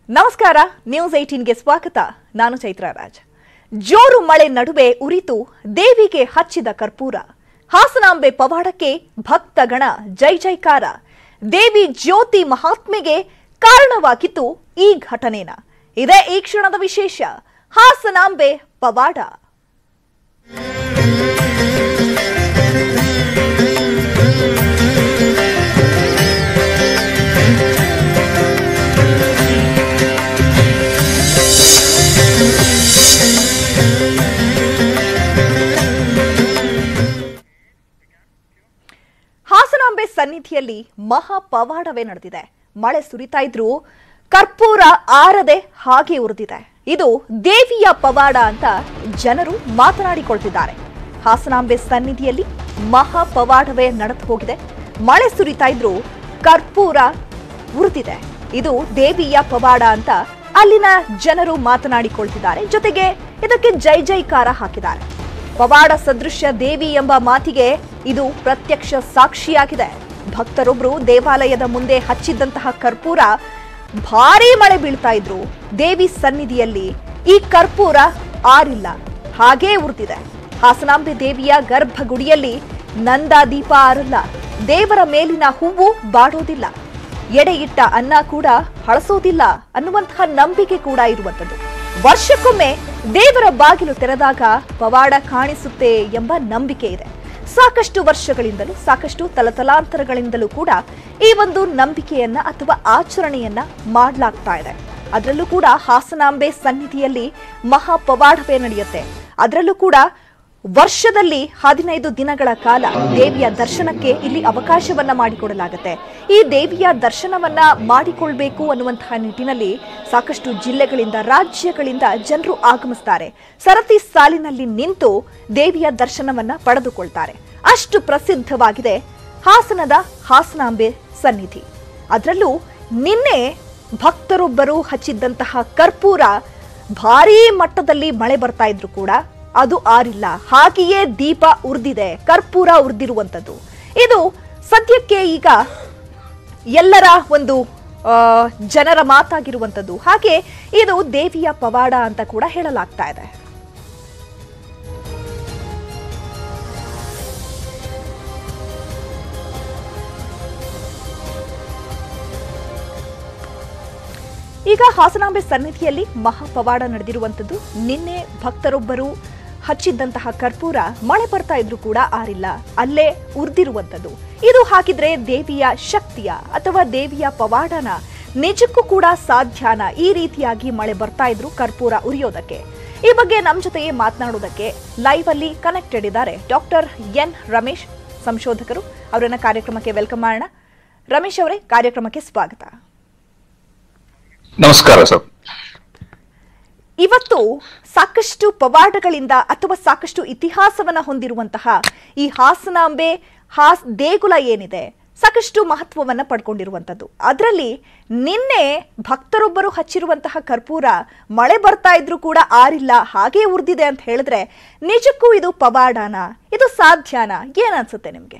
ನಮಸ್ಕಾರ ನ್ಯೂಸ್ ಏಟೀನ್ಗೆ ಸ್ವಾಗತ ನಾನು ಚೈತ್ರ ರಾಜ್ ಜೋರು ಮಳೆ ನಡುವೆ ಉರಿತು ದೇವಿಗೆ ಹಚ್ಚಿದ ಕರ್ಪೂರ ಹಾಸನಾಂಬೆ ಪವಾಡಕ್ಕೆ ಭಕ್ತಗಣ ಜೈ ಜೈಕಾರ ದೇವಿ ಜ್ಯೋತಿ ಮಹಾತ್ಮೆಗೆ ಕಾರಣವಾಗಿತ್ತು ಈ ಘಟನೆನ ಇದೇ ಈ ಕ್ಷಣದ ವಿಶೇಷ ಹಾಸನಾಂಬೆ ಪವಾಡ ಹಾಸನಾಂಬೆ ಸನ್ನಿಧಿಯಲ್ಲಿ ಮಹಾ ಪವಾಡವೇ ನಡೆದಿದೆ ಮಳೆ ಸುರಿತಾ ಇದ್ರೂ ಕರ್ಪೂರ ಆರದೆ ಹಾಗೆ ಉರಿದಿದೆ ಇದು ದೇವಿಯ ಪವಾಡ ಅಂತ ಜನರು ಮಾತನಾಡಿಕೊಳ್ತಿದ್ದಾರೆ ಹಾಸನಾಂಬೆ ಸನ್ನಿಧಿಯಲ್ಲಿ ಮಹಾ ಪವಾಡವೇ ನಡೆದು ಹೋಗಿದೆ ಮಳೆ ಸುರಿತಾ ಇದ್ರೂ ಕರ್ಪೂರ ಉರಿದಿದೆ ಇದು ದೇವಿಯ ಪವಾಡ ಅಂತ ಅಲ್ಲಿನ ಜನರು ಮಾತನಾಡಿಕೊಳ್ತಿದ್ದಾರೆ ಜೊತೆಗೆ ಇದಕ್ಕೆ ಜೈ ಜೈಕಾರ ಹಾಕಿದ್ದಾರೆ ಪವಾಡ ಸದೃಶ್ಯ ದೇವಿ ಎಂಬ ಮಾತಿಗೆ ಇದು ಪ್ರತ್ಯಕ್ಷ ಸಾಕ್ಷಿಯಾಗಿದೆ ಭಕ್ತರೊಬ್ರು ದೇವಾಲಯದ ಮುಂದೆ ಹಚ್ಚಿದ್ದಂತಹ ಕರ್ಪೂರ ಭಾರೀ ಮಳೆ ಬೀಳ್ತಾ ಇದ್ರು ದೇವಿ ಸನ್ನಿಧಿಯಲ್ಲಿ ಈ ಕರ್ಪೂರ ಆರಿಲ್ಲ ಹಾಗೇ ಉರ್ತಿದೆ ಹಾಸನಾಂಬೆ ದೇವಿಯ ಗರ್ಭಗುಡಿಯಲ್ಲಿ ನಂದ ದೀಪ ಆರಲ್ಲ ದೇವರ ಮೇಲಿನ ಹೂವು ಬಾಡೋದಿಲ್ಲ ಎಡೆ ಇಟ್ಟ ಅನ್ನ ಕೂಡ ಹಳಸೋದಿಲ್ಲ ಅನ್ನುವಂತಹ ನಂಬಿಕೆ ಕೂಡ ಇರುವಂತದ್ದು ವರ್ಷಕ್ಕೊಮ್ಮೆ ದೇವರ ಬಾಗಿಲು ತೆರೆದಾಗ ಪವಾಡ ಕಾಣಿಸುತ್ತೆ ಎಂಬ ನಂಬಿಕೆ ಇದೆ ಸಾಕಷ್ಟು ವರ್ಷಗಳಿಂದಲೂ ಸಾಕಷ್ಟು ತಲತಲಾಂತರಗಳಿಂದಲೂ ಕೂಡ ಈ ಒಂದು ನಂಬಿಕೆಯನ್ನ ಅಥವಾ ಆಚರಣೆಯನ್ನ ಮಾಡಲಾಗ್ತಾ ಇದೆ ಅದರಲ್ಲೂ ಕೂಡ ಹಾಸನಾಂಬೆ ಸನ್ನಿಧಿಯಲ್ಲಿ ಮಹಾ ಪವಾಡವೇ ನಡೆಯುತ್ತೆ ಅದರಲ್ಲೂ ಕೂಡ ವರ್ಷದಲ್ಲಿ ಹದಿನೈದು ದಿನಗಳ ಕಾಲ ದೇವಿಯ ದರ್ಶನಕ್ಕೆ ಇಲ್ಲಿ ಅವಕಾಶವನ್ನ ಮಾಡಿಕೊಡಲಾಗುತ್ತೆ ಈ ದೇವಿಯ ದರ್ಶನವನ್ನ ಮಾಡಿಕೊಳ್ಬೇಕು ಅನ್ನುವಂತಹ ನಿಟ್ಟಿನಲ್ಲಿ ಸಾಕಷ್ಟು ಜಿಲ್ಲೆಗಳಿಂದ ರಾಜ್ಯಗಳಿಂದ ಜನರು ಆಗಮಿಸ್ತಾರೆ ಸರತಿ ಸಾಲಿನಲ್ಲಿ ನಿಂತು ದೇವಿಯ ದರ್ಶನವನ್ನ ಪಡೆದುಕೊಳ್ತಾರೆ ಅಷ್ಟು ಪ್ರಸಿದ್ಧವಾಗಿದೆ ಹಾಸನದ ಹಾಸನಾಂಬೆ ಸನ್ನಿಧಿ ಅದರಲ್ಲೂ ನಿನ್ನೆ ಭಕ್ತರೊಬ್ಬರು ಹಚ್ಚಿದ್ದಂತಹ ಕರ್ಪೂರ ಭಾರೀ ಮಟ್ಟದಲ್ಲಿ ಮಳೆ ಬರ್ತಾ ಇದ್ರು ಕೂಡ ಅದು ಆರಿಲ್ಲ ಹಾಗೆಯೇ ದೀಪ ಉರ್ದಿದೆ ಕರ್ಪೂರ ಉರ್ದಿರುವಂಥದ್ದು ಇದು ಸದ್ಯಕ್ಕೆ ಈಗ ಎಲ್ಲರ ಒಂದು ಆ, ಜನರ ಮಾತಾಗಿರುವಂಥದ್ದು ಹಾಗೆ ಇದು ದೇವಿಯ ಪವಾಡ ಅಂತ ಕೂಡ ಹೇಳಲಾಗ್ತಾ ಇದೆ ಈಗ ಹಾಸನಾಂಬೆ ಸನ್ನಿಧಿಯಲ್ಲಿ ಮಹಾಪವಾಡ ನಡೆದಿರುವಂಥದ್ದು ನಿನ್ನೆ ಭಕ್ತರೊಬ್ಬರು ಹಚ್ಚಿದ್ದಂತಹ ಕರ್ಪೂರ ಮಳೆ ಬರ್ತಾ ಇದ್ರೂ ಕೂಡ ಆರಿಲ್ಲ ಅಲ್ಲೇ ಉರ್ದಿರುವಂಥದ್ದು ಇದು ಹಾಕಿದ್ರೆ ದೇವಿಯ ಶಕ್ತಿಯ ಅಥವಾ ದೇವಿಯ ಪವಾಡನ ನಿಜಕ್ಕೂ ಕೂಡ ಸಾಧ್ಯನ ಈ ರೀತಿಯಾಗಿ ಮಳೆ ಬರ್ತಾ ಇದ್ರು ಕರ್ಪೂರ ಉರಿಯೋದಕ್ಕೆ ಈ ಬಗ್ಗೆ ನಮ್ಮ ಜೊತೆಗೆ ಮಾತನಾಡೋದಕ್ಕೆ ಲೈವ್ ಅಲ್ಲಿ ಕನೆಕ್ಟೆಡ್ ಇದ್ದಾರೆ ಡಾಕ್ಟರ್ ಎನ್ ರಮೇಶ್ ಸಂಶೋಧಕರು ಅವರನ್ನ ಕಾರ್ಯಕ್ರಮಕ್ಕೆ ವೆಲ್ಕಮ್ ಮಾಡೋಣ ರಮೇಶ್ ಅವರೇ ಕಾರ್ಯಕ್ರಮಕ್ಕೆ ಸ್ವಾಗತ ನಮಸ್ಕಾರ ಸರ್ ಇವತ್ತು ಸಾಕಷ್ಟು ಪವಾಡಗಳಿಂದ ಅಥವಾ ಸಾಕಷ್ಟು ಇತಿಹಾಸವನ್ನ ಹೊಂದಿರುವಂತಹ ಈ ಹಾಸನಾಂಬೆ ಹಾಸ್ ದೇಗುಲ ಏನಿದೆ ಸಾಕಷ್ಟು ಮಹತ್ವವನ್ನ ಪಡ್ಕೊಂಡಿರುವಂತದ್ದು ಅದರಲ್ಲಿ ನಿನ್ನೆ ಭಕ್ತರೊಬ್ಬರು ಹಚ್ಚಿರುವಂತಹ ಕರ್ಪೂರ ಮಳೆ ಬರ್ತಾ ಇದ್ರೂ ಕೂಡ ಆರಿಲ್ಲ ಹಾಗೇ ಉರ್ದಿದೆ ಅಂತ ಹೇಳಿದ್ರೆ ನಿಜಕ್ಕೂ ಇದು ಪವಾಡನ ಇದು ಸಾಧ್ಯನಾ ಏನ್ ಅನ್ಸುತ್ತೆ ನಿಮ್ಗೆ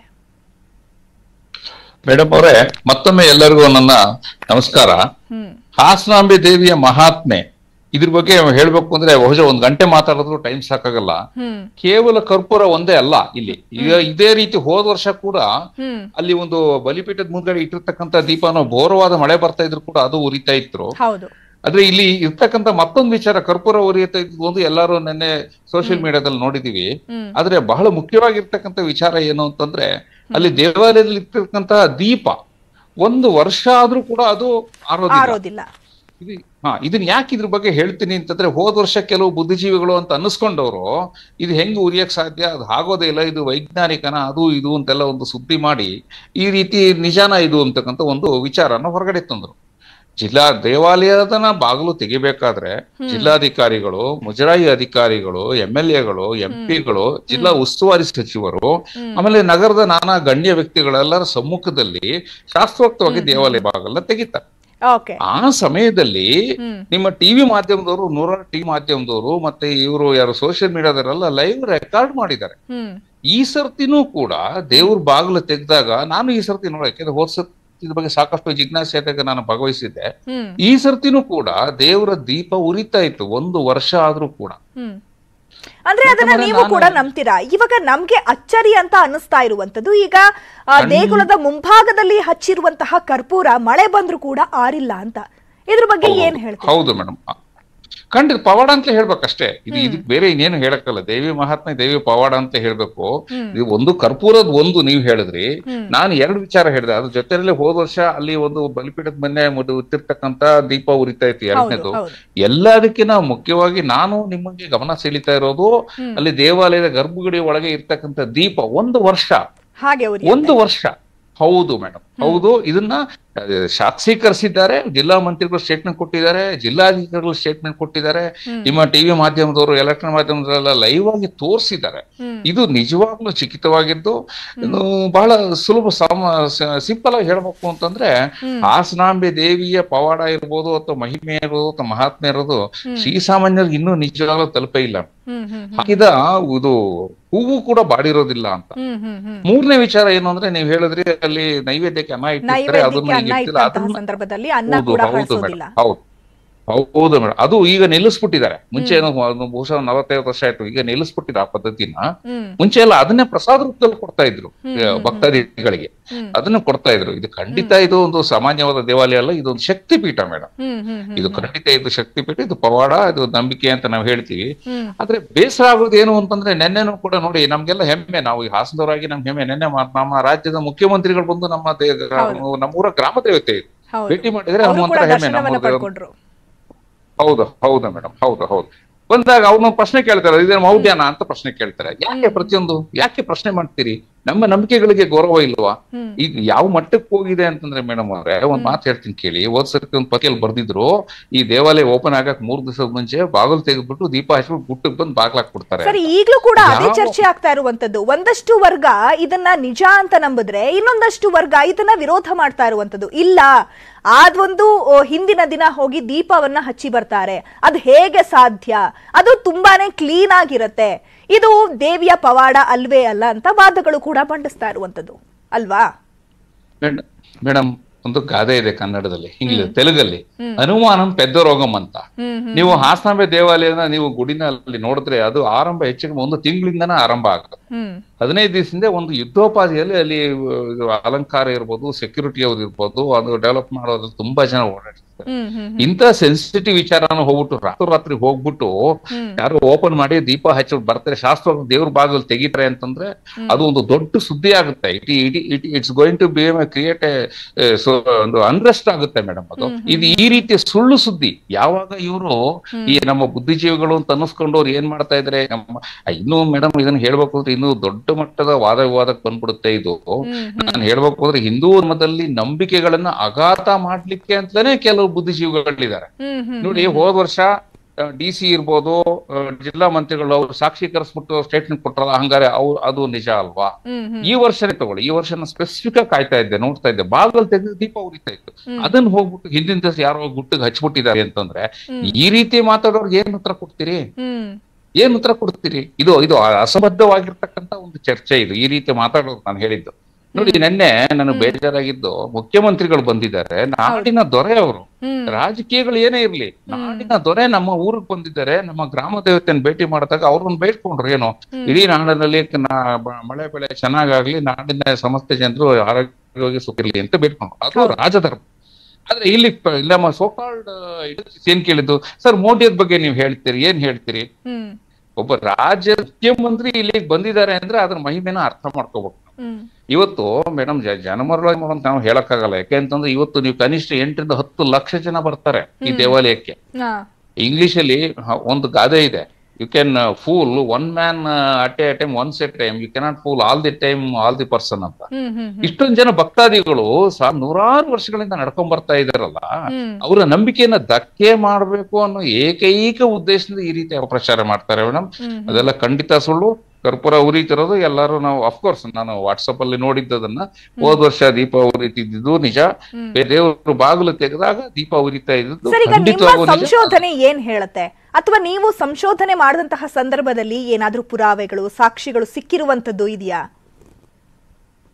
ಮೇಡಮ್ ಅವರೇ ಮತ್ತೊಮ್ಮೆ ಎಲ್ಲರಿಗೂ ನನ್ನ ನಮಸ್ಕಾರ ಹ್ಮ್ ಹಾಸನಾಂಬೆ ದೇವಿಯ ಮಹಾತ್ಮೆ ಇದ್ರ ಬಗ್ಗೆ ಹೇಳ್ಬೇಕು ಅಂದ್ರೆ ಬಹುಶಃ ಒಂದ್ ಗಂಟೆ ಮಾತಾಡಿದ್ರು ಟೈಮ್ ಸಾಕಾಗಲ್ಲ ಹ್ಮ್ ಕೇವಲ ಕರ್ಪೂರ ಒಂದೇ ಅಲ್ಲ ಇಲ್ಲಿ ಈಗ ಇದೇ ರೀತಿ ಹೋದ ವರ್ಷ ಕೂಡ ಹ್ಮ್ ಅಲ್ಲಿ ಒಂದು ಬಲಿಪೀಠದ ಮುಂದ್ಗಡೆ ಇಟ್ಟಿರ್ತಕ್ಕಂಥ ದೀಪನ ಬೋರವಾದ ಮಳೆ ಬರ್ತಾ ಇದ್ರು ಕೂಡ ಅದು ಉರಿತಾ ಇತ್ತು ಹೌದು ಆದ್ರೆ ಇಲ್ಲಿ ಇರ್ತಕ್ಕಂಥ ಮತ್ತೊಂದು ವಿಚಾರ ಕರ್ಪೂರ ಉರಿಯುತ್ತಾ ಇದ್ದು ಒಂದು ಎಲ್ಲರೂ ನಿನ್ನೆ ಸೋಷಿಯಲ್ ಮೀಡಿಯಾದಲ್ಲಿ ನೋಡಿದೀವಿ ಹ್ಮ್ ಆದ್ರೆ ಬಹಳ ಮುಖ್ಯವಾಗಿರ್ತಕ್ಕಂಥ ವಿಚಾರ ಏನು ಅಂತಂದ್ರೆ ಅಲ್ಲಿ ದೇವಾಲಯದಲ್ಲಿ ಇರ್ತಕ್ಕಂತಹ ದೀಪ ಒಂದು ವರ್ಷ ಆದ್ರೂ ಕೂಡ ಅದು ಆರೋದಿಲ್ಲ ಆರೋದಿಲ್ಲ ಇದು ಹಾ ಇದನ್ನ ಯಾಕೆ ಇದ್ರ ಬಗ್ಗೆ ಹೇಳ್ತೀನಿ ಅಂತಂದ್ರೆ ಹೋದ ವರ್ಷ ಕೆಲವು ಬುದ್ಧಿಜೀವಿಗಳು ಅಂತ ಅನ್ನಿಸ್ಕೊಂಡವರು ಇದು ಹೆಂಗ್ ಉರಿಯಕ್ ಸಾಧ್ಯ ಅದು ಆಗೋದೇ ಇಲ್ಲ ಇದು ವೈಜ್ಞಾನಿಕನ ಅದು ಇದು ಅಂತೆಲ್ಲ ಒಂದು ಸುದ್ದಿ ಮಾಡಿ ಈ ರೀತಿ ನಿಜಾನ ಇದು ಅಂತಕ್ಕಂಥ ಒಂದು ವಿಚಾರನ ಹೊರಗಡೆ ತಂದ್ರು ಜಿಲ್ಲಾ ದೇವಾಲಯದನ ಬಾಗಿಲು ತೆಗಿಬೇಕಾದ್ರೆ ಜಿಲ್ಲಾಧಿಕಾರಿಗಳು ಮುಜರಾಯಿ ಅಧಿಕಾರಿಗಳು ಎಂ ಎಲ್ ಎಗಳು ಎಂ ಪಿಗಳು ಜಿಲ್ಲಾ ಉಸ್ತುವಾರಿ ಸಚಿವರು ಆಮೇಲೆ ನಗರದ ನಾನಾ ಗಣ್ಯ ವ್ಯಕ್ತಿಗಳೆಲ್ಲರ ಸಮ್ಮುಖದಲ್ಲಿ ಶಾಸ್ತ್ರೋಕ್ತವಾಗಿ ದೇವಾಲಯ ಬಾಗಿಲನ್ನ ತೆಗಿತಾರೆ ಓಕೆ ಆ ಸಮಯದಲ್ಲಿ ಹ್ಮ್ ನಿಮ್ಮ ಟಿವಿ ಮಾಧ್ಯಮದವರು ನೂರಾರು ಟಿವಿ ಮಾಧ್ಯಮದವರು ಮತ್ತೆ ಇವರು ಯಾರು ಸೋಷಿಯಲ್ ಮೀಡಿಯಾದವರೆಲ್ಲ ಲೈವ್ ರೆಕಾರ್ಡ್ ಮಾಡಿದ್ದಾರೆ ಹ್ಮ್ ಈ ಸರ್ತಿನೂ ಕೂಡ ದೇವ್ರ ಬಾಗಿಲು ತೆಗ್ದಾಗ ನಾನು ಈ ಸರ್ತಿ ನೋಡ ಯಾಕೆಂದ್ರೆ ಹೋದ್ ಸತ್ ಇದ್ರ ಬಗ್ಗೆ ಸಾಕಷ್ಟು ಜಿಜ್ಞಾಸೆಯಾದಾಗ ನಾನು ಭಾಗವಹಿಸಿದ್ದೆ ಹ್ಮ್ ಈ ಸರ್ತಿನೂ ಕೂಡ ದೇವರ ದೀಪ ಉರಿತಾ ಇತ್ತು ಒಂದು ವರ್ಷ ಆದ್ರೂ ಕೂಡ ಹ್ಮ್ ಅಂದ್ರೆ ಅದನ್ನ ಯಾಕಂದ್ರೆ ನೀವು ನಾನು- ಕೂಡ ನಂಬ್ತೀರಾ ಇವಾಗ ನಮ್ಗೆ ಅಚ್ಚರಿ ಅಂತ ಅನಿಸ್ತಾ ಇರುವಂತದ್ದು ಈಗ ಆ, ದೇಗುಲದ ಮುಂಭಾಗದಲ್ಲಿ ಹಚ್ಚಿರುವಂತಹ ಕರ್ಪೂರ ಮಳೆ ಬಂದ್ರೂ ಕೂಡ ಆರಿಲ್ಲ ಅಂತ ಇದ್ರ ಬಗ್ಗೆ ಏನ್ ಹೇಳ್ತೀರಾ ಹೌದು ಮೇಡಮ್ ಖಂಡಿತ ಪವಾಡ ಅಂತ ಹೇಳ್ಬೇಕಷ್ಟೇ ಇದು ಇದಕ್ ಬೇರೆ ಇನ್ನೇನು ಹೇಳಕ್ಕಲ್ಲ ದೇವಿ ಮಹಾತ್ಮೆ ದೇವಿ ಪವಾಡ ಅಂತ ಹೇಳ್ಬೇಕು ಇದು ಒಂದು ಕರ್ಪೂರದ ಒಂದು ನೀವು ಹೇಳಿದ್ರಿ ನಾನು ಎರಡು ವಿಚಾರ ಹೇಳಿದೆ ಅದ್ರ ಜೊತೆಯಲ್ಲಿ ಹೋದ ವರ್ಷ ಅಲ್ಲಿ ಒಂದು ಬಲಿಪೀಠದ ಮೊನ್ನೆ ಉತ್ತಿರ್ತಕ್ಕಂತ ದೀಪ ಉರಿತಾ ಇತ್ತು ಎರಡನೇದು ಹೌದು ಎಲ್ಲದಕ್ಕಿಂತ ಮುಖ್ಯವಾಗಿ ನಾನು ನಿಮಗೆ ಗಮನ ಸೆಳೀತಾ ಇರೋದು ಅಲ್ಲಿ ದೇವಾಲಯದ ಗರ್ಭಗುಡಿ ಒಳಗೆ ಇರ್ತಕ್ಕಂಥ ದೀಪ ಒಂದು ವರ್ಷ ಹಾಗೆ ಉರಿ ಒಂದು ವರ್ಷ ಹೌದು ಮೇಡಮ್ ಹೌದು ಇದನ್ನ ಆ, ಸಾಕ್ಷೀಕರಿಸಿದ್ದಾರೆ ಜಿಲ್ಲಾ ಮಂತ್ರಿಗಳು ಸ್ಟೇಟ್ಮೆಂಟ್ ಕೊಟ್ಟಿದ್ದಾರೆ ಜಿಲ್ಲಾಧಿಕಾರಿಗಳು ಸ್ಟೇಟ್ಮೆಂಟ್ ಕೊಟ್ಟಿದ್ದಾರೆ ನಿಮ್ಮ ಟಿವಿ ಮಾಧ್ಯಮದವರು ಎಲೆಕ್ಟ್ರಾನಿಕ್ ಮಾಧ್ಯಮದವರೆಲ್ಲ ಲೈವ್ ಆಗಿ ತೋರಿಸಿದ್ದಾರೆ ಹ್ಮ್. ಇದು ನಿಜವಾಗ್ಲೂ ಚಿಕಿತವಾಗಿದ್ದು ಇದು ಬಹಳ ಸುಲಭ ಸಾಮ ಸಿಂಪಲ್ ಆಗಿ ಹೇಳ್ಬೇಕು ಅಂತಂದ್ರೆ ಹಾಸನಾಂಬೆ ದೇವಿಯ ಪವಾಡ ಇರ್ಬೋದು ಅಥವಾ ಮಹಿಮೆ ಇರ್ಬೋದು ಅಥವಾ ಮಹಾತ್ಮೆ ಇರೋದು ಶ್ರೀಸಾಮಾನ್ಯರಿಗೆ ಇನ್ನೂ ನಿಜವಾಗ್ಲೂ ತಲುಪೇ ಇಲ್ಲ ಹ್ಮ್ ಹ್ಮ್ ಹಾಕಿದ ಇದು ಹೂವು ಕೂಡ ಬಾಡಿರೋದಿಲ್ಲ ಅಂತ ಹ್ಮ್ ಹ್ಮ್ ಹ್ಮ್ ಮೂರನೇ ವಿಚಾರ ಏನು ಅಂದ್ರೆ ನೀವು ಹೇಳಿದ್ರಿ ಅಲ್ಲಿ ನೈವೇದ್ಯಕ್ಕೆ ಅನ್ನ ಇಟ್ಟಿರ್ತಾರೆ ನೈವೇದ್ಯಕ್ಕೆ ಅದನ್ನ ಅನ್ನ ಇಟ್ಟಿಲ್ಲ ಇಟ್ಟಂತಹ ಅದನ್ನ ಸಂದರ್ಭದಲ್ಲಿ ಅನ್ನ ಹೌದು ಕೂಡ ಹೌದು ಹರಿಸೋದಿಲ್ಲ ಮೇಡಮ್ ಹೌದು ಹೌದು ಮೇಡಮ್ ಅದು ಈಗ ನಿಲ್ಲಿಸ್ಬಿಟ್ಟಿದ್ದಾರೆ ಮುಂಚೆ ಏನೋ ಅದು ಬಹುಶಃ ನಲವತ್ತೈದು ವರ್ಷ ಆಯ್ತು ಈಗ ನಿಲ್ಲಿಸ್ಬಿಟ್ಟಿದ್ದಾರೆ ಆ ಪದ್ಧತಿನ ಹ್ಮ್ ಮುಂಚೆ ಎಲ್ಲ ಅದನ್ನೇ ಪ್ರಸಾದ ರೂಪದಲ್ಲಿ ಕೊಡ್ತಾ ಇದ್ರು ಆ, ಭಕ್ತಾದಿಗಳಿಗೆ ಹ್ಮ್. ಅದನ್ನ ಕೊಡ್ತಾ ಇದ್ರು ಇದು ಖಂಡಿತ ಇದು ಒಂದು ಸಾಮಾನ್ಯವಾದ ದೇವಾಲಯ ಅಲ್ಲ ಇದೊಂದು ಶಕ್ತಿ ಪೀಠ ಮೇಡಮ್ ಹ್ಮ್ ಹ್ಮ್ ಹ್ಮ್ ಇದು ಖಂಡಿತ ಇದು ಶಕ್ತಿ ಪೀಠ ಇದು ಪವಾಡ ಇದು ನಂಬಿಕೆ ಅಂತ ನಾವು ಹೇಳ್ತೀವಿ ಹ್ಮ್ ಆದ್ರೆ ಬೇಸರ ಆಗೋದು ಏನು ಅಂತಂದ್ರೆ ನೆನ್ನೆನೂ ಕೂಡ ನೋಡಿ ನಮ್ಗೆಲ್ಲ ಹೆಮ್ಮೆ ನಾವು ಈ ಹಾಸನದವರಾಗಿ ನಮ್ಗೆ ಹೆಮ್ಮೆ ನೆನ್ನೆ ಮ- ನಮ್ಮ ರಾಜ್ಯದ ಮುಖ್ಯಮಂತ್ರಿಗಳು ಬಂದು ನಮ್ಮ ದೇ- ನಮ್ಮೂರ ಗ್ರಾಮ ದೇವತೆ ಇದು. ಹೌದು ಭೇಟಿ ಮಾಡಿದ್ರೆ ಅವರು ಕೂಡ ನಮ್ಮಂತರ ಹೆಮ್ಮೆ ದರ್ಶನವನ್ನ ನಮ್ಮ ಪಡ್ಕೊಂಡ್ರು ಹೌದು ಹೌದು ಮೇಡಮ್ ಹೌದು ಹೌದು ಬಂದಾಗ ಅವ್ರನ್ನ ಪ್ರಶ್ನೆ ಕೇಳ್ತಾರೆ ಇದೇನು ಮೌಢ್ಯನ ಅಂತ ಪ್ರಶ್ನೆ ಕೇಳ್ತಾರೆ ಯಾಕೆ ಪ್ರತಿಯೊಂದು ಯಾಕೆ ಪ್ರಶ್ನೆ ಮಾಡ್ತೀರಿ ನಮ್ಮ ನಂಬಿಕೆಗಳಿಗೆ ಗೌರವ ಇಲ್ವಾ ಹ್ಮ್. ಈಗ ಯಾವ ಮಟ್ಟಕ್ಕೆ ಹೋಗಿದೆ ಅಂತಂದ್ರೆ ಮೇಡಮ್ ಅವ್ರೆ ಒಂದ್ ಮಾತು ಹೇಳ್ತೀನಿ ಕೇಳಿ ಹೋದ್ ಸರ್ತಿ ಒಂದು ಪತಿಯಲ್ಲಿ ಬರ್ದಿದ್ರು ಈ ದೇವಾಲಯ ಓಪನ್ ಆಗಕ್ ಮೂರ್ ದಿವಸದ ಮುಂಚೆ ಬಾಗಿಲು ತೆಗೆದ್ಬಿಟ್ಟು ದೀಪ ಹಚ್ಬಿಟ್ಟು ಗುಟ್ಟಕ್ಕೆ ಬಂದು ಬಾಗ್ಲಾಕ್ ಕೊಡ್ತಾರೆ ಸರಿ ಈಗ್ಲೂ ಕೂಡ ಅದೇ ಯಾವ- ಚರ್ಚೆ ಆಗ್ತಾ ಇರುವಂತದ್ದು ಒಂದಷ್ಟು ವರ್ಗ ಇದನ್ನ ನಿಜ ಅಂತ ನಂಬಿದ್ರೆ ಇನ್ನೊಂದಷ್ಟು ವರ್ಗ ಇದನ್ನ ವಿರೋಧ ಮಾಡ್ತಾ ಇರುವಂತದ್ದು ಇಲ್ಲ ಆದೊಂದು ಓ, ಹಿಂದಿನ ದಿನ ಹೋಗಿ ದೀಪವನ್ನ ಹಚ್ಚಿ ಬರ್ತಾರೆ ಅದು ಹೇಗೆ ಸಾಧ್ಯ ಅದು ತುಂಬಾನೇ ಕ್ಲೀನ್ ಆಗಿರತ್ತೆ ಇದು ದೇವಿಯ ಪವಾಡ ಅಲ್ವೇ ಅಲ್ಲ ಅಂತ ವಾದಗಳು ಕೂಡ ಮಂಡಿಸ್ತಾ ಇರುವಂತದ್ದು ಅಲ್ವಾ ಮೇಡ್- ಮೇಡಮ್ ಒಂದು ಗಾದೆ ಇದೆ ಕನ್ನಡದಲ್ಲಿ ಇಂಗ್ಲಿಷ್ ತೆಲುಗಲ್ಲಿ ಅನುಮಾನಂ ಪೆದ್ದ ರೋಗಂ ಅಂತ ಹ್ಮ್ ನೀವು ಹಾಸನಾಂಬೆ ದೇವಾಲಯನ ನೀವು ಗುಡಿನಲ್ಲಿ ನೋಡಿದ್ರೆ ಅದು ಆರಂಭ ಹೆಚ್ಚಿಗೆ ಒಂದು ತಿಂಗಳಿಂದನೇ ಆರಂಭ ಆಗುತ್ತೆ ಹ್ಮ್ ಹದಿನೈದು ದಿವಸದಿಂದ ಒಂದು ಯುದ್ಧೋಪಾದಿಯಲ್ಲಿ ಅಲ್ಲಿ ಇದು ಅಲಂಕಾರ ಇರ್ಬೋದು ಸೆಕ್ಯೂರಿಟಿ ಅವ್ರು ಇರ್ಬೋದು ಅದು ಡೆವಲಪ್ ಮಾಡೋದ್ರಲ್ಲಿ ತುಂಬಾ ಜನ ಓಡಾಡ್ತಾರೆ ಹ್ಮ್ ಹ್ಮ್ ಇಂಥ ಸೆನ್ಸಿಟಿವ್ ವಿಚಾರನ ಹೋಗ್ಬಿಟ್ಟು ರಾತ್ರಿ ಹೋಗ್ಬಿಟ್ಟು ಹ್ಮ್. ಯಾರು ಓಪನ್ ಮಾಡಿ ದೀಪ ಹಚ್ಚಿಬಿಟ್ಟು ಬರ್ತಾರೆ ಶಾಸ್ತ್ರ ದೇವ್ರ ಬಾಗಿಲು ತೆಗಿತಾರೆ ಅಂತಂದ್ರೆ ಅದು ಒಂದು ದೊಡ್ಡ ಸುದ್ದಿ ಆಗುತ್ತೆ it it it it's going to be create ಒಂದು ಅನ್ರೆಸ್ಟ್ ಆಗುತ್ತೆ ಮೇಡಮ್ ಅದು ಇದು ಈ ರೀತಿಯ ಸುಳ್ಳು ಸುದ್ದಿ ಯಾವಾಗ ಇವರು ಈ ನಮ್ಮ ಬುದ್ಧಿಜೀವಿಗಳು ಅಂತ ಅನ್ನಿಸ್ಕೊಂಡವ್ರು ಏನ್ ಮಾಡ್ತಾ ಇದಾರೆ ನಮ್ಮ ಇನ್ನು ಮೇಡಮ್ ಇದನ್ನ ಹೇಳ್ಬೇಕು ಅಂದ್ರೆ ಇನ್ನು ದೊಡ್ಡ ಮಟ್ಟದ ವಾದ ವಿವಾದಕ್ಕೆ ಬಂದ್ಬಿಡುತ್ತೆ ಇದು ನಾನು ಹೇಳ್ಬೇಕು ಅಂದ್ರೆ ಹಿಂದೂ ಧರ್ಮದಲ್ಲಿ ನಂಬಿಕೆಗಳನ್ನ ಅಘಾತ ಮಾಡ್ಲಿಕ್ಕೆ ಅಂತಾನೆ ಕೆಲವು ಬುದ್ಧಿಜೀವಿಗಳಿದ್ದಾರೆ ಹ್ಮ್ ಹ್ಮ್ ನೋಡಿ ಹೋದ ವರ್ಷ ಡಿ ಸಿ ಇರ್ಬೋದು ಆ, ಜಿಲ್ಲಾ ಮಂತ್ರಿಗಳು ಅವ್ರು ಸಾಕ್ಷೀಕರಿಸ್ಬಿಟ್ಟು ಸ್ಟೇಟ್ಮೆಂಟ್ ಕೊಟ್ರಲ್ಲ ಹಂಗಾರೆ ಅವು ಅದು ನಿಜ ಅಲ್ವಾ ಹ್ಮ್ ಹ್ಮ್ ಈ ವರ್ಷನೇ ತಗೊಳ್ಳಿ ಈ ವರ್ಷ ನಾನು ಸ್ಪೆಸಿಫಿಕ್ ಆಗಿ ಕಾಯ್ತಾ ಇದ್ದೆ ನೋಡ್ತಾ ಇದ್ದೆ ಬಾಗಲ್ ತೆಗೆದು ದೀಪ ಉರಿತಾ ಇತ್ತು ಅದನ್ನ ಹೋಗ್ಬಿಟ್ಟು ಹಿಂದಿನ ದಿವಸ ಯಾರೋ ಗುಟ್ಟಿಗೆ ಹಚ್ಬಿಟ್ಟಿದ್ದಾರೆ ಅಂತಂದ್ರೆ ಈ ರೀತಿ ಮಾತಾಡೋರ್ಗೆ ಏನ್ ಉತ್ತರ ಕೊಡ್ತೀರಿ ಹ್ಮ್ ಏನ್ ಉತ್ತರ ಕೊಡ್ತೀರಿ ಇದು ಇದು ಅಸಂಬದ್ಧವಾಗಿರ್ತಕ್ಕಂತ ಒಂದು ಚರ್ಚೆ ಇದು ಈ ರೀತಿ ಮಾತಾಡೋದು ನಾನು ಹೇಳಿದ್ದು ನೋಡಿ ನೆನ್ನೆ ನಾನು ಬೇಜಾರಾಗಿದ್ದು ಮುಖ್ಯಮಂತ್ರಿಗಳು ಬಂದಿದ್ದಾರೆ ನಾಡಿನ ದೊರೆ ಅವರು ಹ್ಮ್ ರಾಜಕೀಯಗಳು ಏನೇ ಇರ್ಲಿ ನಾಡಿನ ದೊರೆ ನಮ್ಮ ಊರಿಗೆ ಬಂದಿದ್ದಾರೆ ನಮ್ಮ ಗ್ರಾಮ ದೇವತೆಯನ್ನು ಭೇಟಿ ಮಾಡಿದಾಗ ಅವ್ರನ್ನ ಬೇಡ್ಕೊಂಡ್ರು ಏನು ಇಡೀ ನಾಡಿನಲ್ಲಿ ನಾ- ಬ- ಮಳೆ ಬೆಳೆ ಚೆನ್ನಾಗಾಗ್ಲಿ ನಾಡಿನ ಸಮಸ್ತ ಜನರು ಆರೋಗ್ಯವಾಗಿ ಸುಖಿರ್ಲಿ ಅಂತ ಬೇಡ್ಕೊಂಡ್ರು ಅದು ರಾಜಧರ್ಮ ಆದ್ರೆ ಇಲ್ಲಿ ಪ- ನಮ್ಮ ಸೋಕಾಲ್ಡ್ ಏನ್ ಕೇಳಿದ್ದು ಸರ್ ಮೋದಿ ಬಗ್ಗೆ ನೀವು ಹೇಳ್ತೀರಿ ಏನ್ ಹೇಳ್ತೀರಿ ಹ್ಮ್ ಒಬ್ಬ ರಾಜ್ಯ ಮುಖ್ಯಮಂತ್ರಿ ಇಲ್ಲಿಗೆ ಬಂದಿದ್ದಾರೆ ಅಂದ್ರೆ ಅದ್ರ ಮಹಿಮೆನ ಅರ್ಥ ಮಾಡ್ಕೋಬೇಕು ಹ್ಮ್ ಇವತ್ತು ಮೇಡಮ್ ಜನಮರಳಾಗಿ ಅಂತ ನಾವು ಹೇಳಕ್ಕಾಗಲ್ಲ ಯಾಕೆ ಅಂತಂದ್ರೆ ಇವತ್ತು ನೀವು ಕನಿಷ್ಠ ಎಂಟರಿಂದ ಹತ್ತು ಲಕ್ಷ ಜನ ಬರ್ತಾರೆ ಈ ದೇವಾಲಯಕ್ಕೆ ಹಾ ಇಂಗ್ಲಿಷ್ ಅಲ್ಲಿ ಹ- ಒಂದು ಗಾದೆ ಇದೆ you can fool one man at a time once a time you cannot fool all the time all the person ಅಂತ ಹ್ಮ್ ಹ್ಮ್ ಇಷ್ಟೊಂದು ಜನ ಭಕ್ತಾದಿಗಳು ಸಾ ನೂರಾರು ವರ್ಷಗಳಿಂದ ನಡ್ಕೊಂಡ್ ಬರ್ತಾ ಇದಾರಲ್ಲ ಹ್ಮ್ ಅವರ ನಂಬಿಕೆಯನ್ನ ಧಕ್ಕೆ ಮಾಡಬೇಕು ಅನ್ನೋ ಏಕೈಕ ಉದ್ದೇಶದಿಂದ ಈ ರೀತಿ ಅಪಪ್ರಚಾರ ಮಾಡ್ತಾರೆ ಮೇಡಮ್ ಹ್ಮ್ ಅದೆಲ್ಲ ಖಂಡಿತ ಸುಳ್ಳು ಕರ್ಪೂರ ಉರಿತಿರೋದು ಎಲ್ಲರೂ ನಾವು ಅಫ್ಕೋರ್ಸ್ ನಾನು ವಾಟ್ಸಪ್ ಅಲ್ಲಿ ನೋಡಿದ್ದದನ್ನ ಹೋದ್ ವರ್ಷ ದೀಪ ಉರಿತಿದ್ದು ನಿಜ ದೇವರು ಬಾಗಿಲು ತೆಗೆದಾಗ ದೀಪ ಉರಿತಾ ಇದ್ದು ಸರ್ ಈಗ ನಿಮ್ಮ ಖಂಡಿತವಾಗೂ ನಿಜ ಸಂಶೋಧನೆ ಏನ್ ಹೇಳುತ್ತೆ ಅಥವಾ ನೀವು ಸಂಶೋಧನೆ ಮಾಡಿದಂತಹ ಸಂದರ್ಭದಲ್ಲಿ ಏನಾದ್ರೂ ಪುರಾವೆಗಳು ಸಾಕ್ಷಿಗಳು ಸಿಕ್ಕಿರುವಂತದ್ದು ಇದೆಯಾ